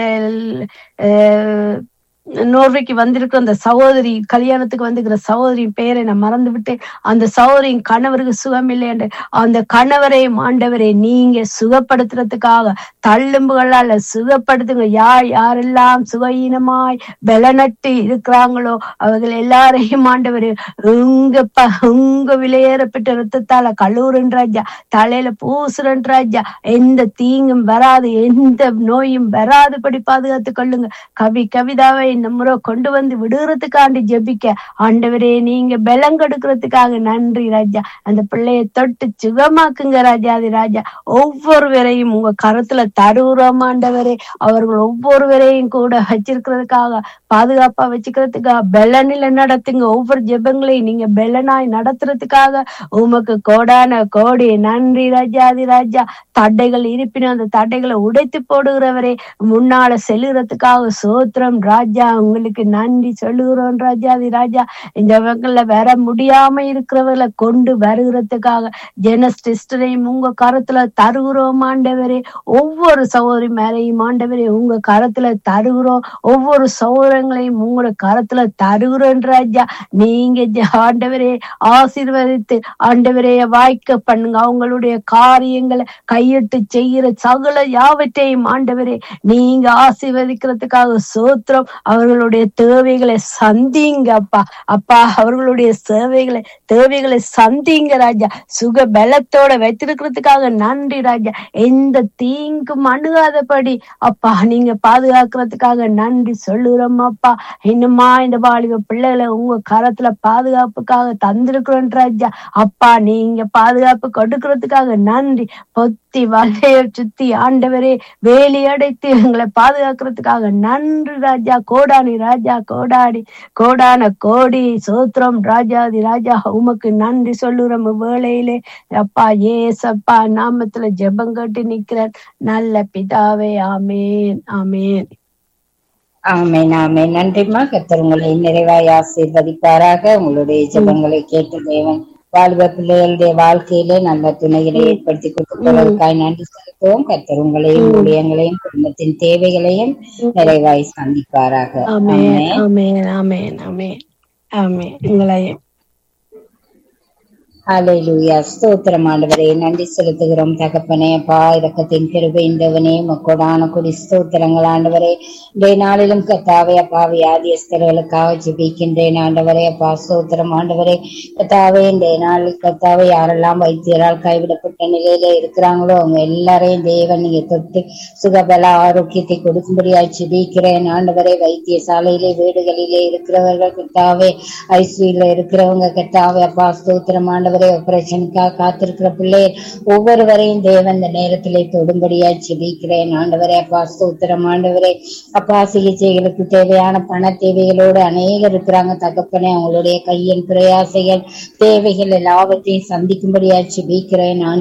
அஹ், நோர்வேக்கு வந்திருக்கிற அந்த சகோதரி கல்யாணத்துக்கு வந்திருக்கிற சகோதரி பெயரை நான் மறந்து விட்டேன் அந்த சகோதரியின் கணவருக்கு சுகம் இல்லை என்று அந்த கணவரை ஆண்டவரை நீங்க சுகப்படுத்துறதுக்காக தள்ளும்புகளால சுகப்படுத்துங்க யார் யாரெல்லாம் சுகஈனமாய் பலனட்டு இருக்கிறாங்களோ அவர்கள் எல்லாரையும் ஆண்டவர் உங்க ப உங்க விலையேறப்பட்ட ரத்தத்தால கழுவுறன் ராஜா தலையில பூசுறன் ராஜா எந்த தீங்கும் வராது எந்த நோயும் வராதுபடி பாதுகாத்துக் கொள்ளுங்க கவி கவிதாவை இந்த முறை கொண்டு வந்து விடுறதுக்காண்டி ஜெபிக்க ஆண்டவரே நீங்க பலம் கொடுக்கறதுக்காக நன்றி ராஜா அந்த பிள்ளைய தொட்டு சுகமாக்குங்க ராஜாதி ராஜா ஒவ்வொருவரையும் உங்க கருத்துல தருகிறோம் ஆண்டவரே அவர்கள் ஒவ்வொருவரையும் கூட வச்சிருக்கிறதுக்காக பாதுகாப்பா வச்சுக்கிறதுக்காக பெலனில நடத்துங்க ஒவ்வொரு ஜெபங்களையும் நீங்க பெலனாய் நடத்துறதுக்காக உமக்கு கோடான கோடி நன்றி ராஜாதி ராஜா தடைகள் இருப்பினும் அந்த தடைகளை உடைத்து போடுகிறவரே முன்னால செல்லுறதுக்காக சோத்திரம் ராஜா உங்களுக்கு நன்றி சொல்லுகிறோம் ராஜாதி ராஜா இந்த வகையில வர முடியாம இருக்கிறவர்களை கொண்டு வருகிறதுக்காக ஜெனஸ்டிஸ்டரையும் உங்க கரத்துல தருகிறோம் ஆண்டவரே ஒவ்வொரு சகோதரி மேலையும் ஆண்டவரே உங்க கரத்துல தருகிறோம் ஒவ்வொரு சகோதரங்களையும் உங்களோட கரத்துல தருகிறோம் ராஜா நீங்க ஜ- ஆண்டவரே ஆசீர்வதித்து ஆண்டவரே வாய்க்க பண்ணுங்க அவங்களுடைய காரியங்களை கையிட்டு செய்கிற சகல யாவற்றையும் ஆண்டவரே நீங்க ஆசீர்வதிக்கிறதுக்காக சோத்திரம் அவர்களுடைய தேவைகளை சந்திங்க அப்பா அப்பா அவர்களுடைய சேவைகளை தேவைகளை சந்திங்க ராஜா சுக பலத்தோட வைத்திருக்கிறதுக்காக நன்றி ராஜா எந்த தீங்கும் அணுகாதபடி அப்பா நீங்க பாதுகாக்கிறதுக்காக நன்றி சொல்லுறோம் அப்பா இன்னுமா இந்த வாலிப பிள்ளைகளை உங்க கரத்துல பாதுகாப்புக்காக தந்திருக்கிறோம் ராஜா அப்பா நீங்க பாதுகாப்பு கொடுக்கறதுக்காக நன்றி பொத்தி வலைய சுத்தி ஆண்டவரே வேலி அடைத்து எங்களை பாதுகாக்கிறதுக்காக நன்றி ராஜா கோடானி ராஜா கோடாடி கோடான கோடி சோத்திரம் ராஜாதி ராஜா உமக்கு நன்றி சொல்லுறோம் வேளையிலே அப்பா ஏசப்பா நாமத்துல ஜெபம் கட்டி நிக்கிறேன் நல்ல பிதாவே ஆமேன் ஆமேன் ஆமென் ஆமென் நன்றிம்மா கர்த்தர் உங்களை நிறைவாய் ஆசீர்வதிப்பாராக உங்களுடைய ஜெபங்களை கேட்டு தேவன் வாழ்வ பிள்ளைகளுடைய வாழ்க்கையிலே நல்ல துணைகளை ஏற்படுத்தி கொடுப்பதற்காய் நன்றி செலுத்துவோம் கர்த்தர் உங்களையும் ஊழியங்களையும் குடும்பத்தின் தேவைகளையும் நிறைவாய் சந்திப்பாராக ஆமேன் ஆமென் ஆமேன் ஆமேன் ஆமேன் ஆமேன் உங்களையும் ஹalleluya ஸ்தோத்திரம் ஆண்டவரே நன்றி செலுத்துகிறோம் தகப்பனே அப்பா இரக்கத்தின் கிருபை இந்தவனே மக்கோடான கொடி ஸ்தோத்திரங்கள் ஆண்டவரே இன்றைய நாளிலும் கத்தாவே அப்பா வியாதியஸ்தர்களுக்காக ஜெபிக்கின்றேன் ஆண்டவரே அப்பா ஸ்தோத்திரம் ஆண்டவரே கத்தாவே இன்றைய நாளில் கத்தாவே யாரெல்லாம் வைத்தியரால் கைவிடப்பட்ட நிலையில இருக்கிறாங்களோ அவங்க எல்லாரையும் தேவன் நீங்க தொட்டு சுகபல ஆரோக்கியத்தை கொடுக்கும்படியாய் ஜெபிக்கிறேன் ஆண்டவரே வைத்தியசாலையிலே வீடுகளிலே இருக்கிறவர்கள் கத்தாவே ஐசியூல இருக்கிறவங்க கத்தாவே அப்பா ஸ்தோத்திரம் ஆண்டவரே ஆபரேஷனுக்காக காத்திருக்கிற பிள்ளைகள் ஒவ்வொருவரையும் தேவன் இந்த நேரத்திலே தொடும்படியா ஜெபிக்கிறேன் ஆண்டவரே அப்பா ஸ்தோத்திரம் ஆண்டவரே அப்பா சிகிச்சைகளுக்கு தேவையான பண தேவைகளோடு அநேகர் இருக்கிறாங்க தகப்பனே அவங்களுடைய கையின் பிரயாசைகள் தேவைகள் எல்லாவற்றையும் சந்திக்கும்படியா ஜெபிக்கிறேன் ஆண்டவரே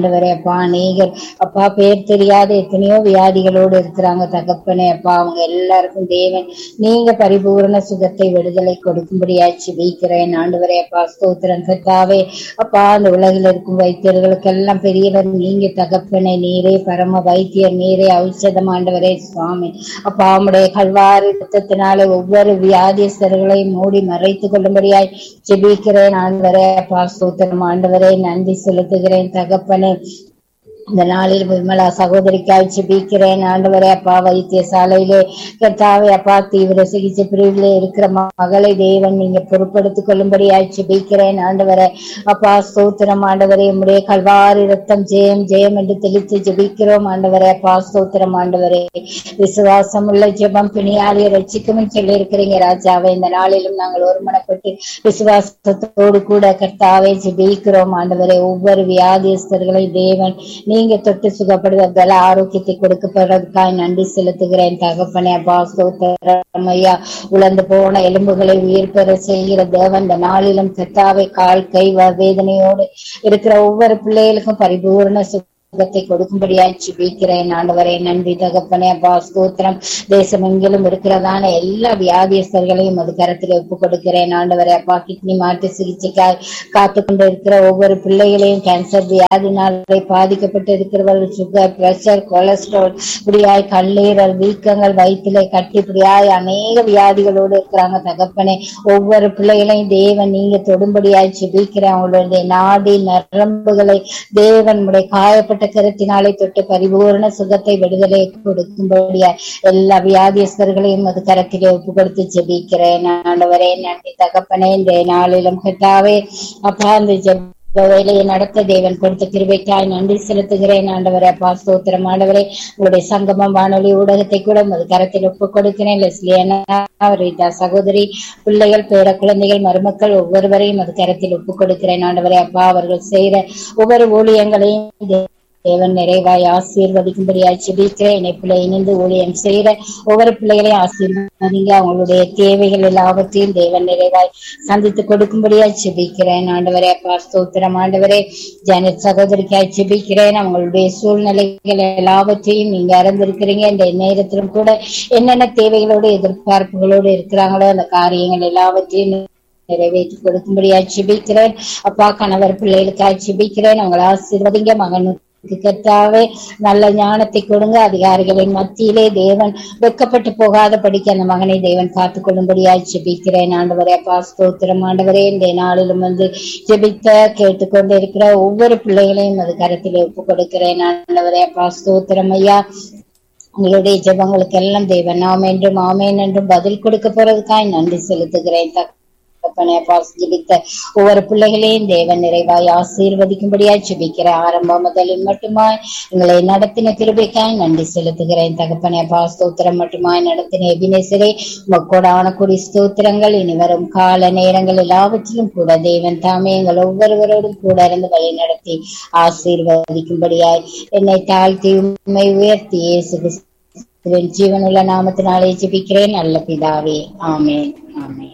ஆண்டவரே அப்பா அநேகர் அப்பா பேர் தெரியாத எத்தனையோ வியாதிகளோடு இருக்கிறாங்க தகப்பனே அப்பா அவங்க எல்லாருக்கும் தேவன் நீங்க பரிபூரண சுகத்தை விடுதலை கொடுக்கும்படியாச்சு வீக்கிறேன் ஆண்டவரே அப்பா ஸ்தோத்திரம் கத்தாவே அப்பா அந்த உலகில் இருக்கும் வைத்தியர்களுக்கெல்லாம் பெரியவர் நீங்க தகப்பனே நீரே பரம வைத்தியர் நீரே ஔஷதம் ஆண்டவரே சுவாமி அப்பா உம்முடைய கல்வாரி ரத்தத்தினாலே ஒவ்வொரு வியாதியஸ்தர்களையும் மூடி மறைத்துக் கொள்ளும்படியாய் ஜெபிக்கிறேன் ஆண்டவரே அப்பா ஸ்தோத்திரம் ஆண்டவரே நன்றி செலுத்துகிறேன் தகப்பனே இந்த நாளில் விமலா சகோதரிக்காய் ஜெபிக்கிறேன் ஆண்டவரே அப்பா வைத்தியசாலையிலே கர்த்தாவே அப்பா தீவிர சிகிச்சை பிரிவிலே இருக்கிற மகளை தேவன் நீங்க பொறுப்படுத்திக் கொள்ளும்படியாய் ஜெபிக்கிறேன் ஆண்டவரே அப்பா ஸ்தோத்திரம் ஆண்டவரே உம்முடைய கல்வாரி ரத்தம் ஜெயம் ஜெயம் என்று தெளித்து ஜெபிக்கிறோம் ஆண்டவரே அப்பா ஸ்தோத்திரம் ஆண்டவரே விசுவாசம் உள்ள ஜெபம் பிணியாளியை ரட்சிக்கும் சொல்லி இருக்கிறீங்க ராஜாவே இந்த நாளிலும் நாங்கள் ஒருமனப்பட்டு விசுவாசத்தோடு கூட கர்த்தாவே ஜெபிக்கிறோம் ஆண்டவரே ஒவ்வொரு வியாதியஸ்தர்களை தேவன் நீங்க தொட்டு சுகப்படுவ பல ஆரோக்கியத்தை கொடுக்கப்படுறதுக்காய் நன்றி செலுத்துகிறேன் தகப்பனே அப்பா ஸ்தோத்திரம் ஐயா உழந்து போன எலும்புகளை உயிர் பெற செய்கிற தேவன் இந்த நாளிலும் கர்த்தாவை கால் கை வ- வேதனையோடு இருக்கிற ஒவ்வொரு பிள்ளைகளுக்கும் பரிபூர்ண சுகத்தை கொடுக்கும்படியாய் ஜெபிக்கிறேன் ஆண்டவரே நன்றி தகப்பனே அப்பா ஸ்தோத்திரம் தேசமெங்கிலும் இருக்கிறதான எல்லா வியாதியஸ்தர்களையும் அது கரத்தில் ஒப்பு கொடுக்கிறேன் ஆண்டவரே அப்பா கிட்னி மாற்று சிகிச்சைக்காய் காத்து கொண்டு இருக்கிற ஒவ்வொரு பிள்ளைகளையும் கேன்சர் வியாதினாலே பாதிக்கப்பட்டு இருக்கிறவர்கள் சுகர் பிரஷர் கொலஸ்ட்ரால் இப்படியாய் கல்லீரல் வீக்கங்கள் வயிற்றிலே கட்டி இப்படியாய் அநேக வியாதிகளோடு இருக்கிறாங்க தகப்பனே ஒவ்வொரு பிள்ளைகளையும் தேவன் நீங்க தொடும்படியாய் ஜெபிக்கிறேன் அவங்களுடைய நாடி நரம்புகளை தேவன் உடைய காயப்பட்ட கருத்தினாலே தொட்டு பரிபூர்ண சுகத்தை விடுதலை கொடுக்கும்படியா எல்லா வியாதியஸ்தர்களையும் அது கரத்திலே ஒப்பு கொடுத்து ஜெபிக்கிறேன் ஆண்டவரே நன்றி தகப்பனே இந்த நாளிலும் கட்டாவே அப்பா அந்த ஜெப வேலையை நடத்த தேவன் கொடுத்த கிருபைக்காய் நன்றி செலுத்துகிறேன் ஆண்டவரே அப்பா ஸ்தோத்திரம் ஆண்டவரே உங்களுடைய சங்கமம் வானொலி ஊடகத்தை கூட உமது கரத்தில் ஒப்புக் கொடுக்கிறேன் லெஸ்லியனா ரீதா சகோதரி பிள்ளைகள் பேர குழந்தைகள் மருமக்கள் ஒவ்வொருவரையும் அது கரத்தில் ஒப்புக் கொடுக்கிறேன் ஆண்டவரே அப்பா அவர்கள் செய்யற ஒவ்வொரு ஊழியங்களையும் தேவன் நிறைவாய் ஆசீர்வதிக்கும்படியாய் ஜெபிக்கிறேன் இணைப்புல இணைந்து ஊழியம் செய்யற ஒவ்வொரு பிள்ளைகளையும் ஆசீர்வதிங்க அவங்களுடைய தேவைகள் எல்லாவற்றையும் தேவன் நிறைவாய் சந்தித்து கொடுக்கும்படியாய் ஜெபிக்கிறேன் ஆண்டவரே அப்பா ஸ்தோத்திரம் ஆண்டவரே ஜானட் சகோதரிக்காய் ஜெபிக்கிறேன் அவங்களுடைய சூழ்நிலைகள் எல்லாவற்றையும் நீங்க அறிந்திருக்கிறீங்க இந்த நேரத்திலும் கூட என்னென்ன தேவைகளோடு எதிர்பார்ப்புகளோடு இருக்கிறாங்களோ அந்த காரியங்கள் எல்லாவற்றையும் நிறைவேற்றி கொடுக்கும்படியா ஜெபிக்கிறேன் அப்பா கணவர் பிள்ளைகளுக்காக ஜெபிக்கிறேன் அவங்களை ஆசீர்வதிங்க மகனுக்கு கர்த்தாவே நல்ல ஞானத்தை கொடுங்க அதிகாரிகளின் மத்தியிலே தேவன் வெக்கப்பட்டு போகாத படிக்க அந்த மகனை தேவன் காத்துக் கொள்ளும்படியாய் ஜெபிக்கிறேன் ஆண்டவரே அப்பா ஸ்தோத்திரம் ஆண்டவரே இந்த நாளிலும் வந்து ஜெபித்த கேட்டுக்கொண்டு இருக்கிற ஒவ்வொரு பிள்ளைகளையும் அது கரத்திலே ஒப்பு கொடுக்கிறேன் ஆண்டவரே அப்பா ஸ்தோத்திரம் ஐயா உங்களுடைய ஜெபங்களுக்கு எல்லாம் தேவன் நாம் என்றும் ஆமேன் என்றும் பதில் கொடுக்க போறதுக்காய் நன்றி செலுத்துகிறேன் தகப்பனே அப்பா ஜெபித்த ஒவ்வொரு பிள்ளைகளையும் தேவன் நிறைவாய் ஆசீர்வதிக்கும்படியாய் ஜெபிக்கிற ஆரம்பம் முதலில் மட்டுமாய் எங்களை நடத்தின கிருபைக்காய் நன்றி செலுத்துகிறேன் தகப்பனே அப்பா ஸ்தோத்திரம் மட்டுமாய் நடத்தின எபினேசரே மக்கோடான கூடி ஸ்தோத்திரங்கள் இனி வரும் கால நேரங்கள் எல்லாவற்றிலும் கூட தேவன் தாமே எங்கள் ஒவ்வொருவரோடும் கூட இருந்து வழி நடத்தி ஆசீர்வதிக்கும்படியாய் என்னை தாழ்த்தி உண்மை உயர்த்தி இயேசு கிறிஸ்துவின் ஜீவனுள்ள நாமத்தினாலே ஜெபிக்கிறேன் நல்ல பிதாவே ஆமென் ஆமென்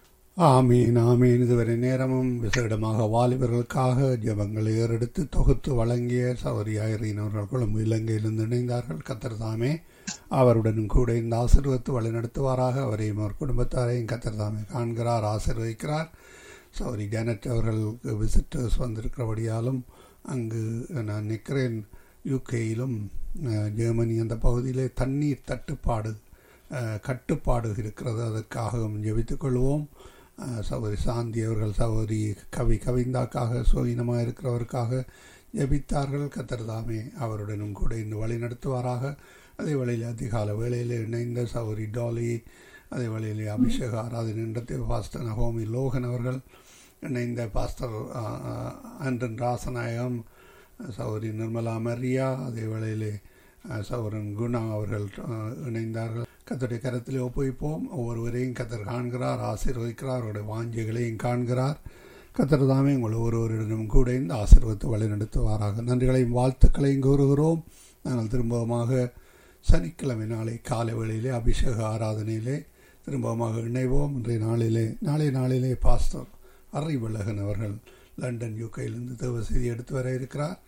ஆமீன் ஆமீன் இதுவரை நேரமும் விசேடமாக வாலிபர்களுக்காக ஜெபங்களை ஏறெடுத்து தொகுத்து வழங்கிய சௌரியாயிரின் அவர்கள் கொழும்பு இலங்கையிலிருந்து இணைந்தார்கள் கத்தர் தாமே அவருடனும் கூட இந்த ஆசீர்வத்து வழிநடத்துவாராக அவரையும் அவர் குடும்பத்தாரையும் கத்தர் தாமே காண்கிறார் ஆசீர்வதிக்கிறார் சௌரி ஜானட் அவர்களுக்கு விசிட்டர்ஸ் வந்திருக்கிறபடியாலும் அங்கு நான் நிற்கிறேன் யூகேயிலும் ஜெர்மனி அந்த பகுதியிலே தண்ணீர் தட்டுப்பாடு அஹ், கட்டுப்பாடு இருக்கிறது அதற்காகவும் ஜெபித்துக் கொள்வோம் அஹ், சகோதரி சாந்தி அவர்கள் சகோதரி கவி கவிந்தாக்காக சுவீனமாக இருக்கிறவருக்காக ஜெபித்தார்கள் கத்தர்தாமே அவருடனும் கூட இன்னும் வழி நடத்துவாராக அதே வேளையில் அதிகால வேளையில் இணைந்த சகோதரி டாலி அதே வேளையில் அபிஷேக ஆராதனை நின்றத்தில் பாஸ்டர் நகோமி லோகன் அவர்கள் இணைந்த pastor ah, ah, Anton Rasanayagam சகோதரி நிர்மலா மரியா அதே வேளையிலே அஹ், சகோதரன் குணா அவர்கள் அஹ், இணைந்தார்கள் கத்தருடைய கரத்திலே ஒப்புவிப்போம் ஒவ்வொருவரையும் கத்தர் காண்கிறார் ஆசீர்வதிக்கிறார் அவருடைய வாஞ்சிகளையும் காண்கிறார் கத்தர் தாமே உங்கள் ஒவ்வொருவரிடமும் கூட இந்த ஆசீர்வத்தை வழிநடத்துவாராக நன்றிகளையும் வாழ்த்துக்களையும் கூறுகிறோம் நாங்கள் திரும்பமாக சனிக்கிழமை நாளை காலை வேளையிலே அபிஷேக ஆராதனையிலே திரும்பமாக இணைவோம் இன்றைய நாளிலே நாளை நாளிலே பாஸ்டர் அறிவழகன் அவர்கள் லண்டன் யூகையிலிருந்து தேவ செய்தி எடுத்து வர இருக்கிறார்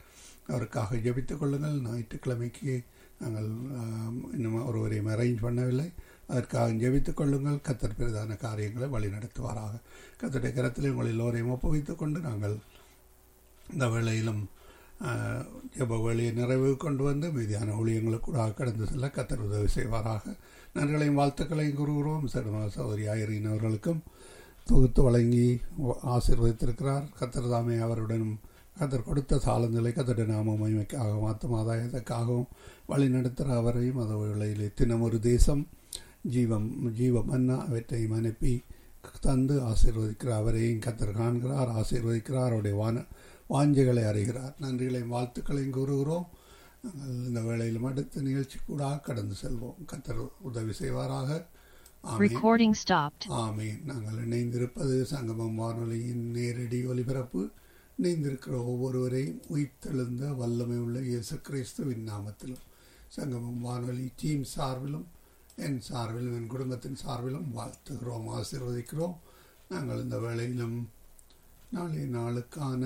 அவருக்காக ஜெபித்துக் கொள்ளுங்கள் ஞாயிற்றுக்கிழமைக்கு நாங்கள் ஆம், இன்னும் ஒருவரையும் அரேஞ்ச் பண்ணவில்லை அதற்காக ஜெபித்துக் கொள்ளுங்கள் கத்தர் பிரதான காரியங்களை வழிநடத்துவாராக கத்தருடைய கரத்தில் உங்கள் எல்லோரையும் ஒப்புவித்துக் கொண்டு நாங்கள் இந்த வேளையிலும் ஆஹ், ஜெப வேலையை நிறைவு கொண்டு வந்து மீதியான ஊழியங்களுக்கு கூட கடந்து செல்ல கத்தர் உதவி செய்வாராக நன்றிகளையும் வாழ்த்துக்களையும் கூறுகிறோம் சர்மா சௌதரி ஐரீன் அவர்களுக்கும் தொகுத்து வழங்கி வ- ஆசீர்வதித்திருக்கிறார் கத்தர் தாமே அவருடனும் கத்தர் கொடுத்த சாலநிலை கத்தருடைய நாம மகிமைக்காகவும் ஆத்தும ஆதாயத்துக்காகவும் வழி நடத்துகிற அவரையும் அந்த வேளையிலே தினமொரு தேசம் ஜீவம் ஜீவ மன்னா அவற்றையும் அனுப்பி தந்து ஆசீர்வதிக்கிற அவரையும் கத்தர் காண்கிறார் ஆசீர்வதிக்கிறார் அவருடைய வான வாஞ்சைகளை அறிகிறார் நன்றிகளையும் வாழ்த்துக்களையும் கூறுகிறோம் நாங்கள் இந்த வேளையிலும் அடுத்த நிகழ்ச்சி கூட கடந்து செல்வோம் கத்தர் உதவி செய்வாராக ஆமென் Recording stopped. ஆமீன் நாங்கள் இணைந்திருப்பது சங்கமம் வானொலியின் நேரடி ஒலிபரப்பு இணைந்திருக்கிற ஒவ்வொருவரையும் உயிர்த்தெழுந்த வல்லமை உள்ள இயேசு கிறிஸ்துவின் நாமத்திலும் சங்கமம் வானொலி டீம் சார்பிலும் என் சார்பிலும் என் குடும்பத்தின் சார்பிலும் வாழ்த்துகிறோம் ஆசீர்வதிக்கிறோம் நாங்கள் இந்த வேளையிலும் நாளைய நாளுக்கான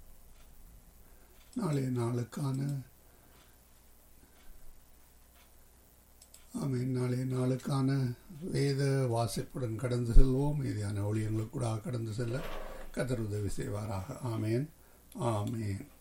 நாளைய நாளுக்கான ஆமீன் நாளைய நாளுக்கான வேத வாசிப்புடன் கடந்து செல்வோம் மீதியான ஊழியங்களுக்கு கூட கடந்து செல்ல கத்தர் உதவி செய்வாராக ஆமேன் ஆமேன்